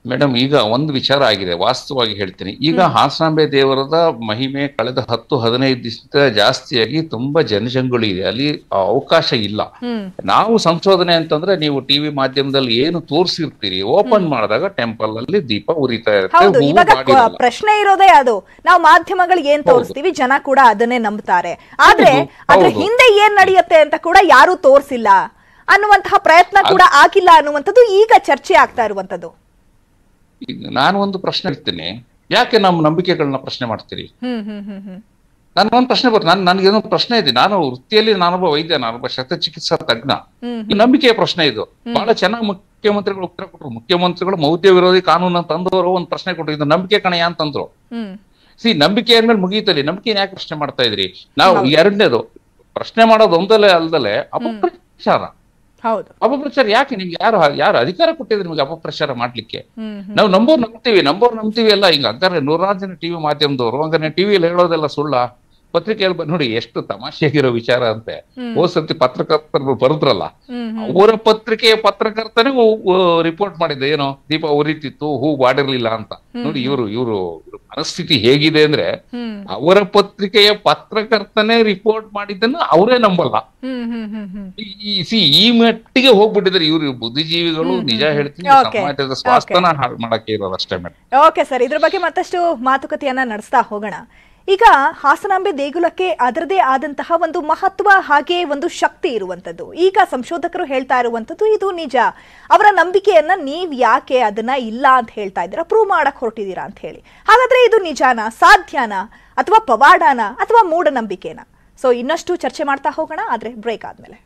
ಮೇಡಮ್ ಈಗ ಒಂದು ವಿಚಾರ ಆಗಿದೆ ವಾಸ್ತವವಾಗಿ ಹೇಳ್ತೀನಿ ಈಗ ಹಾಸನಾಂಬೆ ದೇವರದ ಮಹಿಮೆ ಕಳೆದ ಹತ್ತು ಹದಿನೈದು ದಿವಸ ಜಾಸ್ತಿಯಾಗಿ ತುಂಬಾ ಜನಜಂಗುಳಿ ಇದೆ ಅಲ್ಲಿ ಆ ಅವಕಾಶ ಇಲ್ಲ ಹ್ಮ್ ನಾವು ಸಂಶೋಧನೆ ಅಂತಂದ್ರೆ ನೀವು ಟಿವಿ ಮಾಧ್ಯಮದಲ್ಲಿ ಏನು ತೋರಿಸಿರ್ತೀರಿ ಓಪನ್ ಮಾಡಿದಾಗ ಟೆಂಪಲ್ ಅಲ್ಲಿ ದೀಪ ಉರಿತಾ ಇರುತ್ತೆ ಹೌದು ಹೂವು ಇವಾಗ ಕ- ಮಾಡಿರಲ್ಲ. ಪ್ರಶ್ನೆ ಇರೋದೇ ಅದು ನಾವು ಮಾಧ್ಯಮಗಳಿಗೆ ಏನ್ ತೋರಿಸ್ತೀವಿ ಜನ ಕೂಡ ಅದನ್ನೇ ನಂಬ್ತಾರೆ ಆದ್ರೆ ಹೌದು, ಅದ್ರ ಹೌದು. ಹಿಂದೆ ಏನ್ ನಡೆಯುತ್ತೆ ಅಂತ ಕೂಡ ಯಾರು ತೋರಿಸಿಲ್ಲ ಅನ್ನುವಂತಹ ಪ್ರಯತ್ನ ಕೂಡ ಆಗಿಲ್ಲ ಅನ್ನುವಂಥದ್ದು ಈಗ ಚರ್ಚೆ ಆಗ್ತಾ ಇರುವಂತದ್ದು ಈಗ ನಾನು ಒಂದು ಪ್ರಶ್ನೆ ಇಡ್ತೀನಿ ಯಾಕೆ ನಮ್ಮ ನಂಬಿಕೆಗಳನ್ನ ಪ್ರಶ್ನೆ ಮಾಡ್ತೀರಿ ಹ್ಮ್ ಹ್ಮ್ ಹ್ಮ್ ಹ್ಮ್ ನಾನು ಒಂದು ಪ್ರಶ್ನೆ ಬರ್ತದೆ ನಾನು ನನಗೇನೋ ಪ್ರಶ್ನೆ ಇದೆ ನಾನು ವೃತ್ತಿಯಲ್ಲಿ ನಾನೊಬ್ಬ ವೈದ್ಯ ನಾನೊಬ್ಬ ಶಸ್ತ್ರಚಿಕಿತ್ಸಾ ತಜ್ಞ ಹ್ಮ್ ಈ ನಂಬಿಕೆಯ ಪ್ರಶ್ನೆ ಇದು ಬಹಳ ಚೆನ್ನಾಗಿ ಮುಖ್ಯಮಂತ್ರಿಗಳು ಉತ್ತರ ಕೊಟ್ಟರು ಮುಖ್ಯಮಂತ್ರಿಗಳು ಮೌಲ್ಯ ವಿರೋಧಿ ಕಾನೂನು ತಂದವರು ಒಂದು ಪ್ರಶ್ನೆ ಕೊಟ್ಟರು ಇದು ನಂಬಿಕೆ ಕಣಯ ಅಂತಂದ್ರು ಹ್ಮ್ ಸಿ ನಂಬಿಕೆ ಅಂದ್ಮೇಲೆ ಮುಗೀತಲ್ಲಿ ನಂಬಿಕೆ ಯಾಕೆ ಪ್ರಶ್ನೆ ಮಾಡ್ತಾ ಇದ್ರಿ ನಾವು ಎರಡನೇದು ಪ್ರಶ್ನೆ ಮಾಡೋದು ಒಂದಲ್ಲೇ ಅಲ್ದಲೆ ಅಪಪ್ರಚಾರ ಹೌದು ಅಪಪ್ರಚಾರ ಯಾಕೆ ನಿಮ್ಗೆ ಯಾರು ಯಾರು ಅಧಿಕಾರ ಕೊಟ್ಟಿದ್ರು ನಿಮ್ಗೆ ಅಪಪ್ರಚಾರ ಮಾಡ್ಲಿಕ್ಕೆ ಹ್ಮ್ ಹ್ಮ್ ನಾವು ನಂಬೋರ್ ನಂಬ್ತೀವಿ ನಂಬೋರ್ ನಂಬ್ತೀವಿ ಎಲ್ಲ ಹಿಂಗ ಹಂಗಾರೆ ನೂರಾರು ಜನ ಟಿವಿ ಮಾಧ್ಯಮದವರು ಹಂಗಾರೆ ಟಿವಿಯಲ್ಲಿ ಹೇಳೋದೆಲ್ಲ ಸುಳ್ಳ ಪತ್ರಿಕೆಯಲ್ಲಿ ಬಂದ್ ನೋಡಿ ಎಷ್ಟು ತಮಾಷೆಯಾಗಿರೋ ವಿಚಾರ ಅಂತೆ ಹೋದ್ ಸರ್ತಿ ಪತ್ರಕರ್ತರು ಬರುದ್ರಲ್ಲ ಹ್ಮ್ ಹ್ಮ್ ಅವರ ಪತ್ರಿಕೆಯ ಪತ್ರಕರ್ತನೇ ರಿಪೋರ್ಟ್ ಮಾಡಿದ್ದೆ ಏನೋ ದೀಪ ಉರಿತಿತ್ತು ಹೂ ಬಾಡಿರ್ಲಿಲ್ಲ ಅಂತ ನೋಡಿ ಇವರು ಇವರು ಮನಸ್ಥಿತಿ ಹೇಗಿದೆ ಅಂದ್ರೆ ಹ್ಮ್ ಅವರ ಪತ್ರಿಕೆಯ ಪತ್ರಕರ್ತನೇ ರಿಪೋರ್ಟ್ ಮಾಡಿದ್ದನ್ನು ಅವರೇ ನಂಬಲ್ಲ ಹ್ಮ್ ಹ್ಮ್ ಹ್ಮ್ ಹ್ಮ್ ಈ- ಈ ಸಿ ಈ ಮಟ್ಟಿಗೆ ಹೋಗ್ಬಿಟ್ಟಿದ್ದಾರೆ ಇವರು ಬುದ್ಧಿಜೀವಿಗಳು ನಿಜ ಹೇಳ್ತೀನಿ Okay. ಸಮಾಜದ ಸ್ವಾಸ್ಥ್ಯನ ಹಾಳು ಮಾಡಕ್ಕೆ ಇರೋದು ಅಷ್ಟೇ ಮೇಡಮ್ ಓಕೆ ಸರ್ ಇದ್ರ ಬಗ್ಗೆ ಮತ್ತಷ್ಟು ಮಾತುಕತೆಯನ್ನ ನಡೆಸ್ತಾ ಹೋಗೋಣ ಈಗ ಹಾಸನಾಂಬೆ ದೇಗುಲಕ್ಕೆ ಅದರದೇ ಆದಂತಹ ಒಂದು ಮಹತ್ವ ಹಾಗೆ ಒಂದು ಶಕ್ತಿ ಇರುವಂತದ್ದು ಈಗ ಸಂಶೋಧಕರು ಹೇಳ್ತಾ ಇರುವಂತದ್ದು ಇದು ನಿಜ ಅವರ ನಂಬಿಕೆಯನ್ನ ನೀವ್ ಯಾಕೆ ಅದನ್ನ ಇಲ್ಲ ಅಂತ ಹೇಳ್ತಾ ಇದ್ದೀರಾ ಪ್ರೂವ್ ಮಾಡಕ್ ಹೊರಟಿದ್ದೀರಾ ಅಂತ ಹೇಳಿ ಹಾಗಾದ್ರೆ ಇದು ನಿಜಾನ ಸಾಧ್ಯನಾ ಅಥವಾ ಪವಾಡನ ಅಥವಾ ಮೂಢನಂಬಿಕೆನಾ ಸೊ ಇನ್ನಷ್ಟು ಚರ್ಚೆ ಮಾಡ್ತಾ ಹೋಗೋಣ ಆದ್ರೆ ಬ್ರೇಕ್ ಆದ್ಮೇಲೆ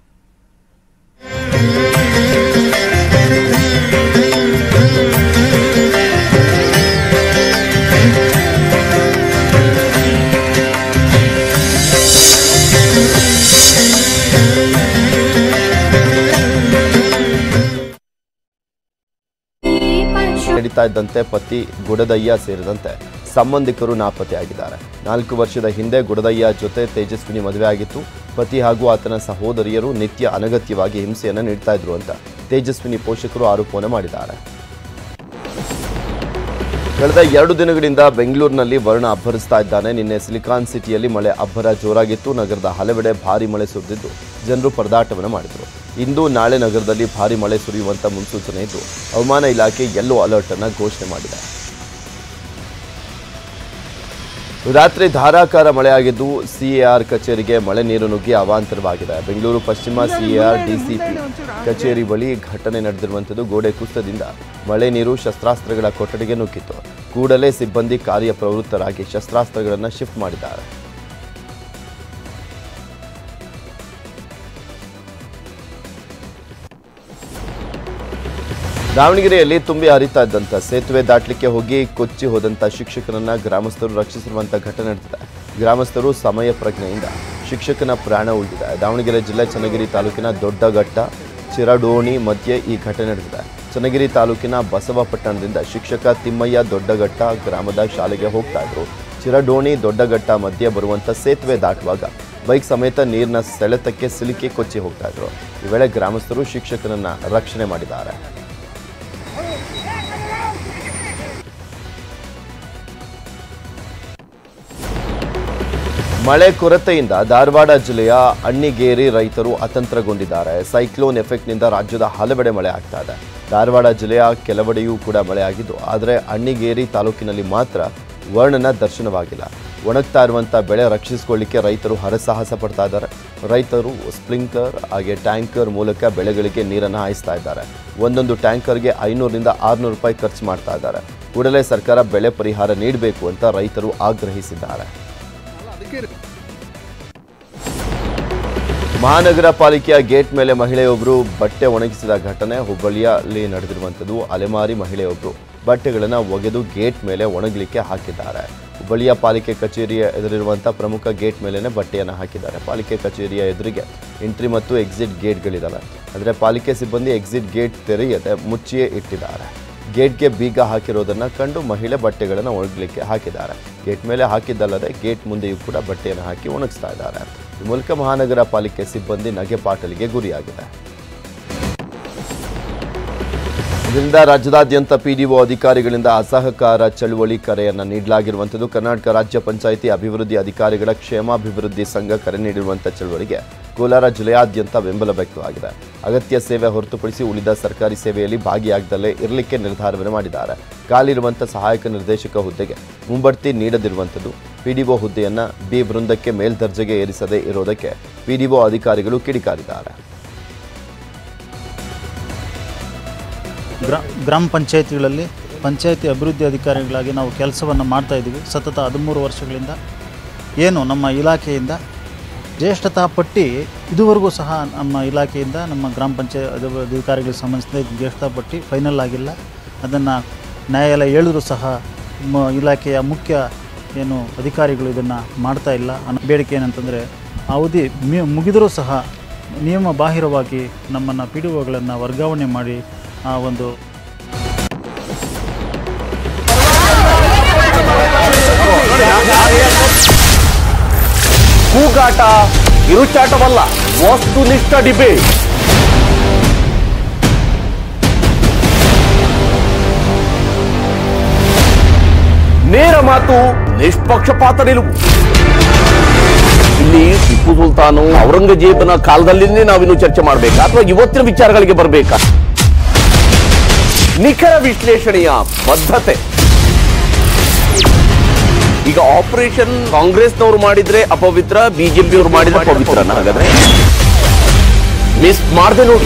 ನಡೀತಾ ಇದ್ದಂತೆ ಪತಿ ಗುಡದಯ್ಯ ಸೇರಿದಂತೆ ಸಂಬಂಧಿಕರು ನಾಪತ್ತೆಯಾಗಿದ್ದಾರೆ ನಾಲ್ಕು ವರ್ಷದ ಹಿಂದೆ ಗುಡದಯ್ಯ ಜೊತೆ ತೇಜಸ್ವಿನಿ ಮದುವೆ ಆಗಿತ್ತು ಪತಿ ಹಾಗೂ ಆತನ ಸಹೋದರಿಯರು ನಿತ್ಯ ಅನಗತ್ಯವಾಗಿ ಹಿಂಸೆಯನ್ನು ನೀಡ್ತಾ ಇದ್ರು ಅಂತ ತೇಜಸ್ವಿನಿ ಪೋಷಕರು ಆರೋಪವನ್ನು ಮಾಡಿದ್ದಾರೆ ಕಳೆದ ಎರಡು ದಿನಗಳಿಂದ ಬೆಂಗಳೂರಿನಲ್ಲಿ ವರುಣ ಅಬ್ಬರಿಸ್ತಾ ಇದ್ದಾನೆ ನಿನ್ನೆ ಸಿಲಿಕಾನ್ ಸಿಟಿಯಲ್ಲಿ ಮಳೆ ಅಬ್ಬರ ಜೋರಾಗಿತ್ತು ನಗರದ ಹಲವೆಡೆ ಭಾರಿ ಮಳೆ ಸುರಿದಿದ್ದು ಜನರು ಪರದಾಟವನ್ನು ಮಾಡಿದರು ಇಂದು ನಾಳೆ ನಗರದಲ್ಲಿ ಭಾರಿ ಮಳೆ ಸುರಿಯುವಂತ ಮುನ್ಸೂಚನೆ ಇದ್ದು ಹವಾಮಾನ ಇಲಾಖೆ ಯೆಲ್ಲೋ ಅಲರ್ಟ್ ಅನ್ನು ಘೋಷಣೆ ಮಾಡಿದೆ ರಾತ್ರಿ ಧಾರಾಕಾರ ಮಳೆಯಾಗಿದ್ದು ಸಿಎಆರ್ ಕಚೇರಿಗೆ ಮಳೆ ನೀರು ನುಗ್ಗಿ ಅವಾಂತರವಾಗಿದೆ ಬೆಂಗಳೂರು ಪಶ್ಚಿಮ ಸಿಎಆರ್ ಡಿಸಿಪಿ ಕಚೇರಿ ಬಳಿ ಘಟನೆ ನಡೆದಿರುವಂಥದ್ದು ಗೋಡೆ ಕುಸಿತದಿಂದ ಮಳೆ ನೀರು ಶಸ್ತ್ರಾಸ್ತ್ರಗಳ ಕೊಠಡಿಗೆ ನುಗ್ಗಿತ್ತು ಕೂಡಲೇ ಸಿಬ್ಬಂದಿ ಕಾರ್ಯಪ್ರವೃತ್ತರಾಗಿ ಶಸ್ತ್ರಾಸ್ತ್ರಗಳನ್ನು ಶಿಫ್ಟ್ ಮಾಡಿದ್ದಾರೆ ದಾವಣಗೆರೆಯಲ್ಲಿ ತುಂಬಿ ಹರಿತಾ ಇದ್ದಂಥ ಸೇತುವೆ ದಾಟಲಿಕ್ಕೆ ಹೋಗಿ ಕೊಚ್ಚಿ ಹೋದಂಥ ಶಿಕ್ಷಕನನ್ನ ಗ್ರಾಮಸ್ಥರು ರಕ್ಷಿಸಿರುವಂಥ ಘಟನೆ ನಡೆದಿದೆ ಗ್ರಾಮಸ್ಥರು ಸಮಯ ಪ್ರಜ್ಞೆಯಿಂದ ಶಿಕ್ಷಕನ ಪ್ರಾಣ ಉಳಿದಿದೆ ದಾವಣಗೆರೆ ಜಿಲ್ಲೆ ಚನ್ನಗಿರಿ ತಾಲೂಕಿನ ದೊಡ್ಡಘಟ್ಟ ಚಿರಡೋಣಿ ಮಧ್ಯೆ ಈ ಘಟನೆ ನಡೆದಿದೆ ಚನ್ನಗಿರಿ ತಾಲೂಕಿನ ಬಸವಪಟ್ಟಣದಿಂದ ಶಿಕ್ಷಕ ತಿಮ್ಮಯ್ಯ ದೊಡ್ಡಘಟ್ಟ ಗ್ರಾಮದ ಶಾಲೆಗೆ ಹೋಗ್ತಾ ಇದ್ರು ಚಿರಡೋಣಿ ದೊಡ್ಡಘಟ್ಟ ಮಧ್ಯೆ ಬರುವಂಥ ಸೇತುವೆ ದಾಟುವಾಗ ಬೈಕ್ ಸಮೇತ ನೀರಿನ ಸೆಳೆತಕ್ಕೆ ಸಿಲುಕಿ ಕೊಚ್ಚಿ ಹೋಗ್ತಾ ಇದ್ರು ಈ ವೇಳೆ ಗ್ರಾಮಸ್ಥರು ಶಿಕ್ಷಕನನ್ನ ರಕ್ಷಣೆ ಮಾಡಿದ್ದಾರೆ ಮಳೆ ಕೊರತೆಯಿಂದ ಧಾರವಾಡ ಜಿಲ್ಲೆಯ ಅಣ್ಣಿಗೇರಿ ರೈತರು ಅತಂತ್ರಗೊಂಡಿದ್ದಾರೆ ಸೈಕ್ಲೋನ್ ಎಫೆಕ್ಟ್ನಿಂದ ರಾಜ್ಯದ ಹಲವೆಡೆ ಮಳೆ ಆಗ್ತಾ ಇದೆ ಧಾರವಾಡ ಜಿಲ್ಲೆಯ ಕೆಲವೆಡೆಯೂ ಕೂಡ ಮಳೆ ಆಗಿದ್ದು ಆದರೆ ಅಣ್ಣಿಗೇರಿ ತಾಲೂಕಿನಲ್ಲಿ ಮಾತ್ರ ವರ್ಣನ ದರ್ಶನವಾಗಿಲ್ಲ ಒಣಗ್ತಾ ಇರುವಂಥ ಬೆಳೆ ರಕ್ಷಿಸಿಕೊಳ್ಳಿಕ್ಕೆ ರೈತರು ಹರಸಾಹಸ ಪಡ್ತಾ ಇದ್ದಾರೆ ರೈತರು ಸ್ಪ್ರಿಂಕ್ಲರ್ ಹಾಗೆ ಟ್ಯಾಂಕರ್ ಮೂಲಕ ಬೆಳೆಗಳಿಗೆ ನೀರನ್ನು ಹಾಯಿಸ್ತಾ ಇದ್ದಾರೆ ಒಂದೊಂದು ಟ್ಯಾಂಕರ್ಗೆ ಐನೂರರಿಂದ ಆರುನೂರು ರೂಪಾಯಿ ಖರ್ಚು ಮಾಡ್ತಾ ಇದ್ದಾರೆ ಕೂಡಲೇ ಸರ್ಕಾರ ಬೆಳೆ ಪರಿಹಾರ ನೀಡಬೇಕು ಅಂತ ರೈತರು ಆಗ್ರಹಿಸಿದ್ದಾರೆ ಮಹಾನಗರ ಪಾಲಿಕೆಯ ಗೇಟ್ ಮೇಲೆ ಮಹಿಳೆಯೊಬ್ಬರು ಬಟ್ಟೆ ಒಣಗಿಸಿದ ಘಟನೆ ಹುಬ್ಬಳ್ಳಿಯಲ್ಲಿ ನಡೆದಿರುವಂಥದ್ದು ಅಲೆಮಾರಿ ಮಹಿಳೆಯೊಬ್ಬರು ಬಟ್ಟೆಗಳನ್ನು ಒಗೆದು ಗೇಟ್ ಮೇಲೆ ಒಣಗಲಿಕ್ಕೆ ಹಾಕಿದ್ದಾರೆ ಹುಬ್ಬಳ್ಳಿಯ ಪಾಲಿಕೆ ಕಚೇರಿಯ ಎದುರಿರುವಂಥ ಪ್ರಮುಖ ಗೇಟ್ ಮೇಲೇ ಬಟ್ಟೆಯನ್ನು ಹಾಕಿದ್ದಾರೆ ಪಾಲಿಕೆ ಕಚೇರಿಯ ಎದುರಿಗೆ ಎಂಟ್ರಿ ಮತ್ತು ಎಕ್ಸಿಟ್ ಗೇಟ್ಗಳಿದ್ದಾವೆ ಆದರೆ ಪಾಲಿಕೆ ಸಿಬ್ಬಂದಿ ಎಕ್ಸಿಟ್ ಗೇಟ್ ತೆರೆಯದೆ ಮುಚ್ಚಿಯೇ ಇಟ್ಟಿದ್ದಾರೆ ಗೇಟ್ಗೆ ಬೀಗ ಹಾಕಿರೋದನ್ನ ಕಂಡು ಮಹಿಳೆ ಬಟ್ಟೆಗಳನ್ನು ಒಣಗಲಿಕ್ಕೆ ಹಾಕಿದ್ದಾರೆ ಗೇಟ್ ಮೇಲೆ ಹಾಕಿದ್ದಲ್ಲದೆ ಗೇಟ್ ಮುಂದೆಯೂ ಕೂಡ ಬಟ್ಟೆಯನ್ನು ಹಾಕಿ ಒಣಗಿಸ್ತಾ ಇದ್ದಾರೆ ಈ ಮೂಲಕ ಮಹಾನಗರ ಪಾಲಿಕೆ ಸಿಬ್ಬಂದಿ ನಗೆಪಾಟಲಿಗೆ ಗುರಿಯಾಗಿದೆ ಇದರಿಂದ ರಾಜ್ಯದಾದ್ಯಂತ ಪಿಡಿಒ ಅಧಿಕಾರಿಗಳಿಂದ ಅಸಹಕಾರ ಚಳುವಳಿ ಕರೆಯನ್ನು ನೀಡಲಾಗಿರುವಂಥದ್ದು ಕರ್ನಾಟಕ ರಾಜ್ಯ ಪಂಚಾಯಿತಿ ಅಭಿವೃದ್ಧಿ ಅಧಿಕಾರಿಗಳ ಕ್ಷೇಮಾಭಿವೃದ್ಧಿ ಸಂಘ ಕರೆ ನೀಡಿರುವಂಥ ಚಳುವಳಿಗೆ ಕೋಲಾರ ಜಿಲ್ಲೆಯಾದ್ಯಂತ ಬೆಂಬಲ ವ್ಯಕ್ತವಾಗಿದೆ ಅಗತ್ಯ ಸೇವೆ ಹೊರತುಪಡಿಸಿ ಉಳಿದ ಸರ್ಕಾರಿ ಸೇವೆಯಲ್ಲಿ ಭಾಗಿಯಾಗದಲ್ಲೇ ಇರಲಿಕ್ಕೆ ನಿರ್ಧಾರವನ್ನು ಮಾಡಿದ್ದಾರೆ ಖಾಲಿರುವಂಥ ಸಹಾಯಕ ನಿರ್ದೇಶಕ ಹುದ್ದೆಗೆ ಮುಂಬಡ್ತಿ ನೀಡದಿರುವಂಥದ್ದು ಪಿಡಿಒ ಹುದ್ದೆಯನ್ನು ಬಿ ವೃಂದಕ್ಕೆ ಮೇಲ್ದರ್ಜೆಗೆ ಏರಿಸದೇ ಇರೋದಕ್ಕೆ ಪಿಡಿಒ ಅಧಿಕಾರಿಗಳು ಕಿಡಿಕಾರಿದ್ದಾರೆ ಗ್ರಾ ಗ್ರಾಮ ಪಂಚಾಯತಿಗಳಲ್ಲಿ ಪಂಚಾಯತಿ ಅಭಿವೃದ್ಧಿ ಅಧಿಕಾರಿಗಳಾಗಿ ನಾವು ಕೆಲಸವನ್ನು ಮಾಡ್ತಾ ಇದ್ದೀವಿ ಸತತ ಹದಿಮೂರು ವರ್ಷಗಳಿಂದ ಏನು ನಮ್ಮ ಇಲಾಖೆಯಿಂದ ಜ್ಯೇಷ್ಠತಾ ಪಟ್ಟಿ ಇದುವರೆಗೂ ಸಹ ನಮ್ಮ ಇಲಾಖೆಯಿಂದ ನಮ್ಮ ಗ್ರಾಮ ಪಂಚಾಯತ್ ಅಧಿಕಾರಿಗಳಿಗೆ ಸಂಬಂಧಿಸಿದ ಜ್ಯೇಷ್ಠತಾ ಪಟ್ಟಿ ಫೈನಲ್ ಆಗಿಲ್ಲ ಅದನ್ನು ನ್ಯಾಯಾಲಯ ಹೇಳಿದ್ರು ಸಹ ಮ ಇಲಾಖೆಯ ಮುಖ್ಯ ಏನು ಅಧಿಕಾರಿಗಳು ಇದನ್ನು ಮಾಡ್ತಾ ಇಲ್ಲ ಅನ್ನೋ ಬೇಡಿಕೆ ಏನಂತಂದರೆ ಅವಧಿ ಮಿ ಮುಗಿದರೂ ಸಹ ನಿಯಮ ಬಾಹಿರವಾಗಿ ನಮ್ಮನ್ನು ಪಿ ಡಿ ಒಗಳನ್ನು ವರ್ಗಾವಣೆ ಮಾಡಿ ಆ ಒಂದು ಕೂಗಾಟ ಕಿರುಚಾಟವಲ್ಲ ವಸ್ತುನಿಷ್ಠ ಡಿಬೇಟ್ ನೇರ ಮಾತು ನಿಷ್ಪಕ್ಷಪಾತ ನಿಲುವು ಇಲ್ಲಿ ಟಿಪ್ಪು ಸುಲ್ತಾನು ಔರಂಗಜೇಬನ ಕಾಲದಲ್ಲಿಂದೇ ನಾವಿನ್ನು ಚರ್ಚೆ ಮಾಡಬೇಕಾ ಅಥವಾ ಇವತ್ತಿನ ವಿಚಾರಗಳಿಗೆ ಬರಬೇಕಾ ನಿಖರ ವಿಶ್ಲೇಷಣೆಯ ಬದ್ಧತೆ ಈಗ ಆಪರೇಷನ್ ಕಾಂಗ್ರೆಸ್ನವರು ಮಾಡಿದ್ರೆ ಅಪವಿತ್ರ ಬಿಜೆಪಿ ಅವರು ಮಾಡಿದ್ರೆ ಪವಿತ್ರ ಹಾಗಾದ್ರೆ ಮಿಸ್ ಮಾಡದೆ ನೋಡಿ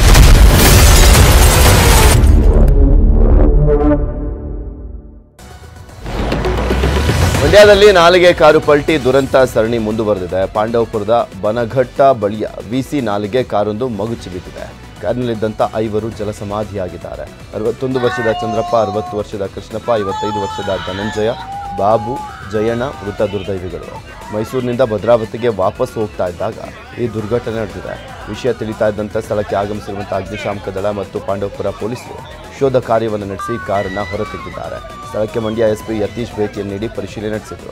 ಮಂಡ್ಯದಲ್ಲಿ ನಾಲಿಗೆ ಕಾರು ಪಲ್ಟಿ ದುರಂತ ಸರಣಿ ಮುಂದುವರೆದಿದೆ ಪಾಂಡವಪುರದ ಬನಘಟ್ಟ ಬಳಿಯ ವಿಸಿ ನಾಲಿಗೆ ಕಾರೊಂದು ಮಗುಚಿ ಬಿದ್ದಿದೆ ಕಾರಿನಲ್ಲಿದ್ದಂಥ ಐವರು ಜಲಸಮಾಧಿಯಾಗಿದ್ದಾರೆ ಅರವತ್ತೊಂದು ವರ್ಷದ ಚಂದ್ರಪ್ಪ ಅರವತ್ತು ವರ್ಷದ ಕೃಷ್ಣಪ್ಪ ಐವತ್ತೈದು ವರ್ಷದ ಧನಂಜಯ ಬಾಬು ಜಯಣ್ಣ ಮೃತ ದುರ್ದೈವಿಗಳು ಮೈಸೂರಿನಿಂದ ಭದ್ರಾವತಿಗೆ ವಾಪಸ್ ಹೋಗ್ತಾ ಇದ್ದಾಗ ಈ ದುರ್ಘಟನೆ ನಡೆದಿದೆ ವಿಷಯ ತಿಳಿತಾ ಇದ್ದಂತೆ ಸ್ಥಳಕ್ಕೆ ಆಗಮಿಸಿರುವಂಥ ಅಗ್ನಿಶಾಮಕ ದಳ ಮತ್ತು ಪಾಂಡವಪುರ ಪೊಲೀಸರು ಶೋಧ ಕಾರ್ಯವನ್ನು ನಡೆಸಿ ಕಾರನ್ನು ಹೊರತೆಗೆದಿದ್ದಾರೆ ಸ್ಥಳಕ್ಕೆ ಮಂಡ್ಯ ಎಸ್ಪಿ ಯತೀಶ್ ಭೇಟಿಯನ್ನು ನೀಡಿ ಪರಿಶೀಲನೆ ನಡೆಸಿದರು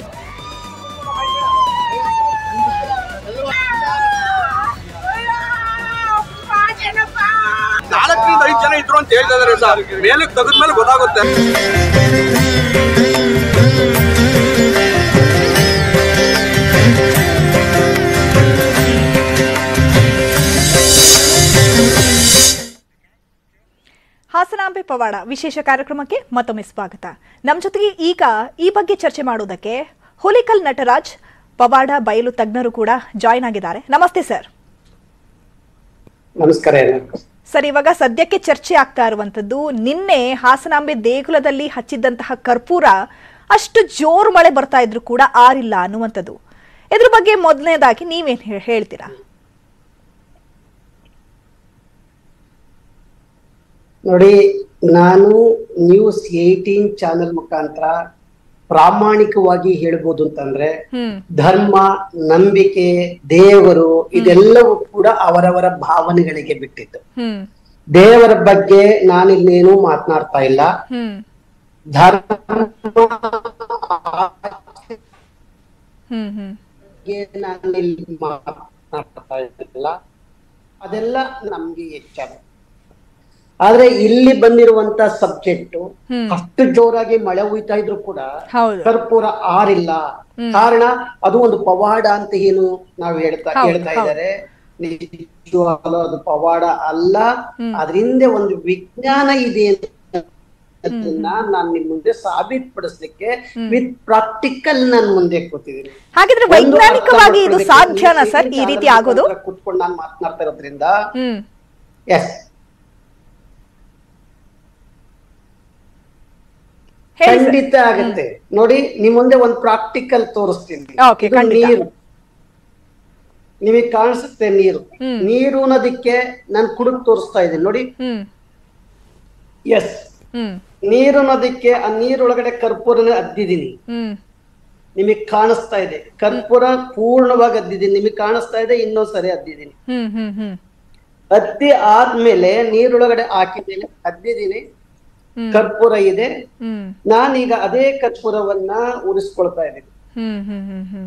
ನಾಲ್ಕರಿಂದ ಐದು ಜನ ಇದ್ರು ಅಂತ ಹೇಳ್ತಾ ಇದಾರೆ ಸರ್ ಮೇಲಕ್ಕೆ ತೆಗೆದ್ಮೇಲೆ ಗೊತ್ತಾಗುತ್ತೆ ಹಾಸನಾಂಬೆ ಪವಾಡ ವಿಶೇಷ ಕಾರ್ಯಕ್ರಮಕ್ಕೆ ಮತ್ತೊಮ್ಮೆ ಸ್ವಾಗತ ನಮ್ಮ ಜೊತೆಗೆ ಈಗ ಈ ಬಗ್ಗೆ ಚರ್ಚೆ ಮಾಡುವುದಕ್ಕೆ ಹುಲಿಕಲ್ ನಟರಾಜ್ ಪವಾಡ ಬಯಲು ತಜ್ಞರು ಕೂಡ ಜಾಯ್ನ್ ಆಗಿದ್ದಾರೆ ನಮಸ್ತೆ ಸರ್ ನಮಸ್ಕಾರ ಸರ್ ಇವಾಗ ಸದ್ಯಕ್ಕೆ ಚರ್ಚೆ ಆಗ್ತಾ ಇರುವಂತದ್ದು ನಿನ್ನೆ ಹಾಸನಾಂಬೆ ದೇಗುಲದಲ್ಲಿ ಹಚ್ಚಿದ್ದಂತಹ ಕರ್ಪೂರ ಅಷ್ಟು ಜೋರು ಮಳೆ ಬರ್ತಾ ಇದ್ರು ಕೂಡ ಆರಿಲ್ಲ ಅನ್ನುವಂಥದ್ದು ಇದ್ರ ಬಗ್ಗೆ ಮೊದಲನೇದಾಗಿ ನೀವೇನ್ ಹೇ- ಹೇಳ್ತೀರಾ ನೋಡಿ ನಾನು ನ್ಯೂಸ್ ಏಯ್ಟೀನ್ ಚಾನೆಲ್ ಮುಖಾಂತರ ಪ್ರಾಮಾಣಿಕವಾಗಿ ಹೇಳ್ಬೋದು ಅಂತಂದ್ರೆ ಹ್ಮ್ ಧರ್ಮ ನಂಬಿಕೆ ದೇವರು ಇದೆಲ್ಲವೂ ಕೂಡ ಅವರವರ ಭಾವನೆಗಳಿಗೆ ಬಿಟ್ಟಿದ್ದು ಹ್ಮ್ ದೇವರ ಬಗ್ಗೆ ನಾನಿನ್ನೇನು ಮಾತನಾಡ್ತಾ ಇಲ್ಲ ಹ್ಮ್ ಧರ್ಮ ಹ್ಮ್ ಹ್ಮ್ ಬಗ್ಗೆ ನಾನಿಲ್ಲಿ ಮಾತನಾಡ್ತಾ ಇಲ್ಲ ಅದೆಲ್ಲ ನಮ್ಗೆ ಎಚ್ಚರ ಆದ್ರೆ ಇಲ್ಲಿ ಬಂದಿರುವಂತ ಸಬ್ಜೆಕ್ಟ್ ಹ್ಮ್. ಅಷ್ಟು ಜೋರಾಗಿ ಮಳೆ ಹುಯ್ತಾ ಇದ್ರು ಕೂಡ ಹೌದು ಕರ್ಪೂರ ಆರಿಲ್ಲ ಕಾರಣ ಅದು ಒಂದು ಪವಾಡ ಅಂತ ಏನು ನಾವು ಹೇಳ್ತಾ ಹೌದು, ಹೇಳ್ತಾ ಹೌದು. ಇದ್ದಾರೆ ನಿಜವಾಗ್ಲೂ ಅದು ಪವಾಡ ಅಲ್ಲ ಅದ್ರ ಹಿಂದೆ ಒಂದು ವಿಜ್ಞಾನ ಇದೆ ಅದನ್ನ ನಾನು ನಿಮ್ ಮುಂದೆ ಸಾಬೀತುಪಡಿಸ್ಲಿಕ್ಕೆ ವಿತ್ ಪ್ರಾಕ್ಟಿಕಲ್ ನಾನು ಮುಂದೆ ಕೂತಿದ್ದೀನಿ ಹಾಗಿದ್ರೆ ಒಂದು ವೈಜ್ಞಾನಿಕವಾಗಿ ಅರ್ಥ ಇದು ಮಾಡ್ಕೊಳ್ಳಿ. ಸಾಧ್ಯನಾ ನೀವು ಸರ್ ಈ ಚಾನಲ್ ರೀತಿ ಆಗೋದು ಮುಖಾಂತರ ಕೂತ್ಕೊಂಡು ನಾನು ಮಾತನಾಡ್ತಾ ಇರೋದ್ರಿಂದ ಹ್ಮ್ ಎಸ್ ಹೇಳಿ ಸರ್. ಖಂಡಿತ ಆಗತ್ತೆ ನೋಡಿ ನಿಮ್ ಮುಂದೆ ಒಂದು ಪ್ರಾಕ್ಟಿಕಲ್ ತೋರಿಸ್ತೀನಿ Okay, ಇದು ಖಂಡಿತ. ನೀರು ನಿಮಗೆ ಕಾಣಿಸುತ್ತೆ ನೀರು ಹ್ಮ್. ನೀರು ಅನ್ನೋದಕ್ಕೆ ನಾನು ಕುಡುಕ್ ತೋರಿಸ್ತಾ ಇದ್ದೀನಿ ನೋಡಿ ಹ್ಮ್ ಎಸ್ ಹ್ಮ್ ನೀರು ಅನ್ನೋದಕ್ಕೆ ಆ ನೀರೊಳಗಡೆ ಕರ್ಪೂರನ ಅದ್ದಿದ್ದೀನಿ ಹ್ಮ್ ನಿಮಗೆ ಕಾಣಿಸ್ತಾ ಇದೆ ಕರ್ಪೂರ ಪೂರ್ಣವಾಗಿ ಅದ್ದಿದ್ದೀನಿ ನಿಮಗೆ ಕಾಣಿಸ್ತಾ ಇದೆ ಇನ್ನೊಂದ್ಸರಿ ಅದ್ದಿದ್ದೀನಿ ಹ್ಮ್ ಹ್ಮ್ ಹ್ಮ್ ಅದ್ದಿ ಆದ್ಮೇಲೆ ನೀರೊಳಗಡೆ ಹಾಕಿದ್ದೀನಿ ಅದ್ದಿದ್ದೀನಿ ಹ್ಮ್. ಕರ್ಪೂರ ಇದೆ ಹ್ಮ್ ನಾನೀಗ ಅದೇ ಕರ್ಪೂರವನ್ನ ಉರಿಸ್ಕೊಳ್ತಾ ಇದ್ದೀನಿ ಹ್ಮ್ ಹ್ಮ್ ಹ್ಮ್ ಹ್ಮ್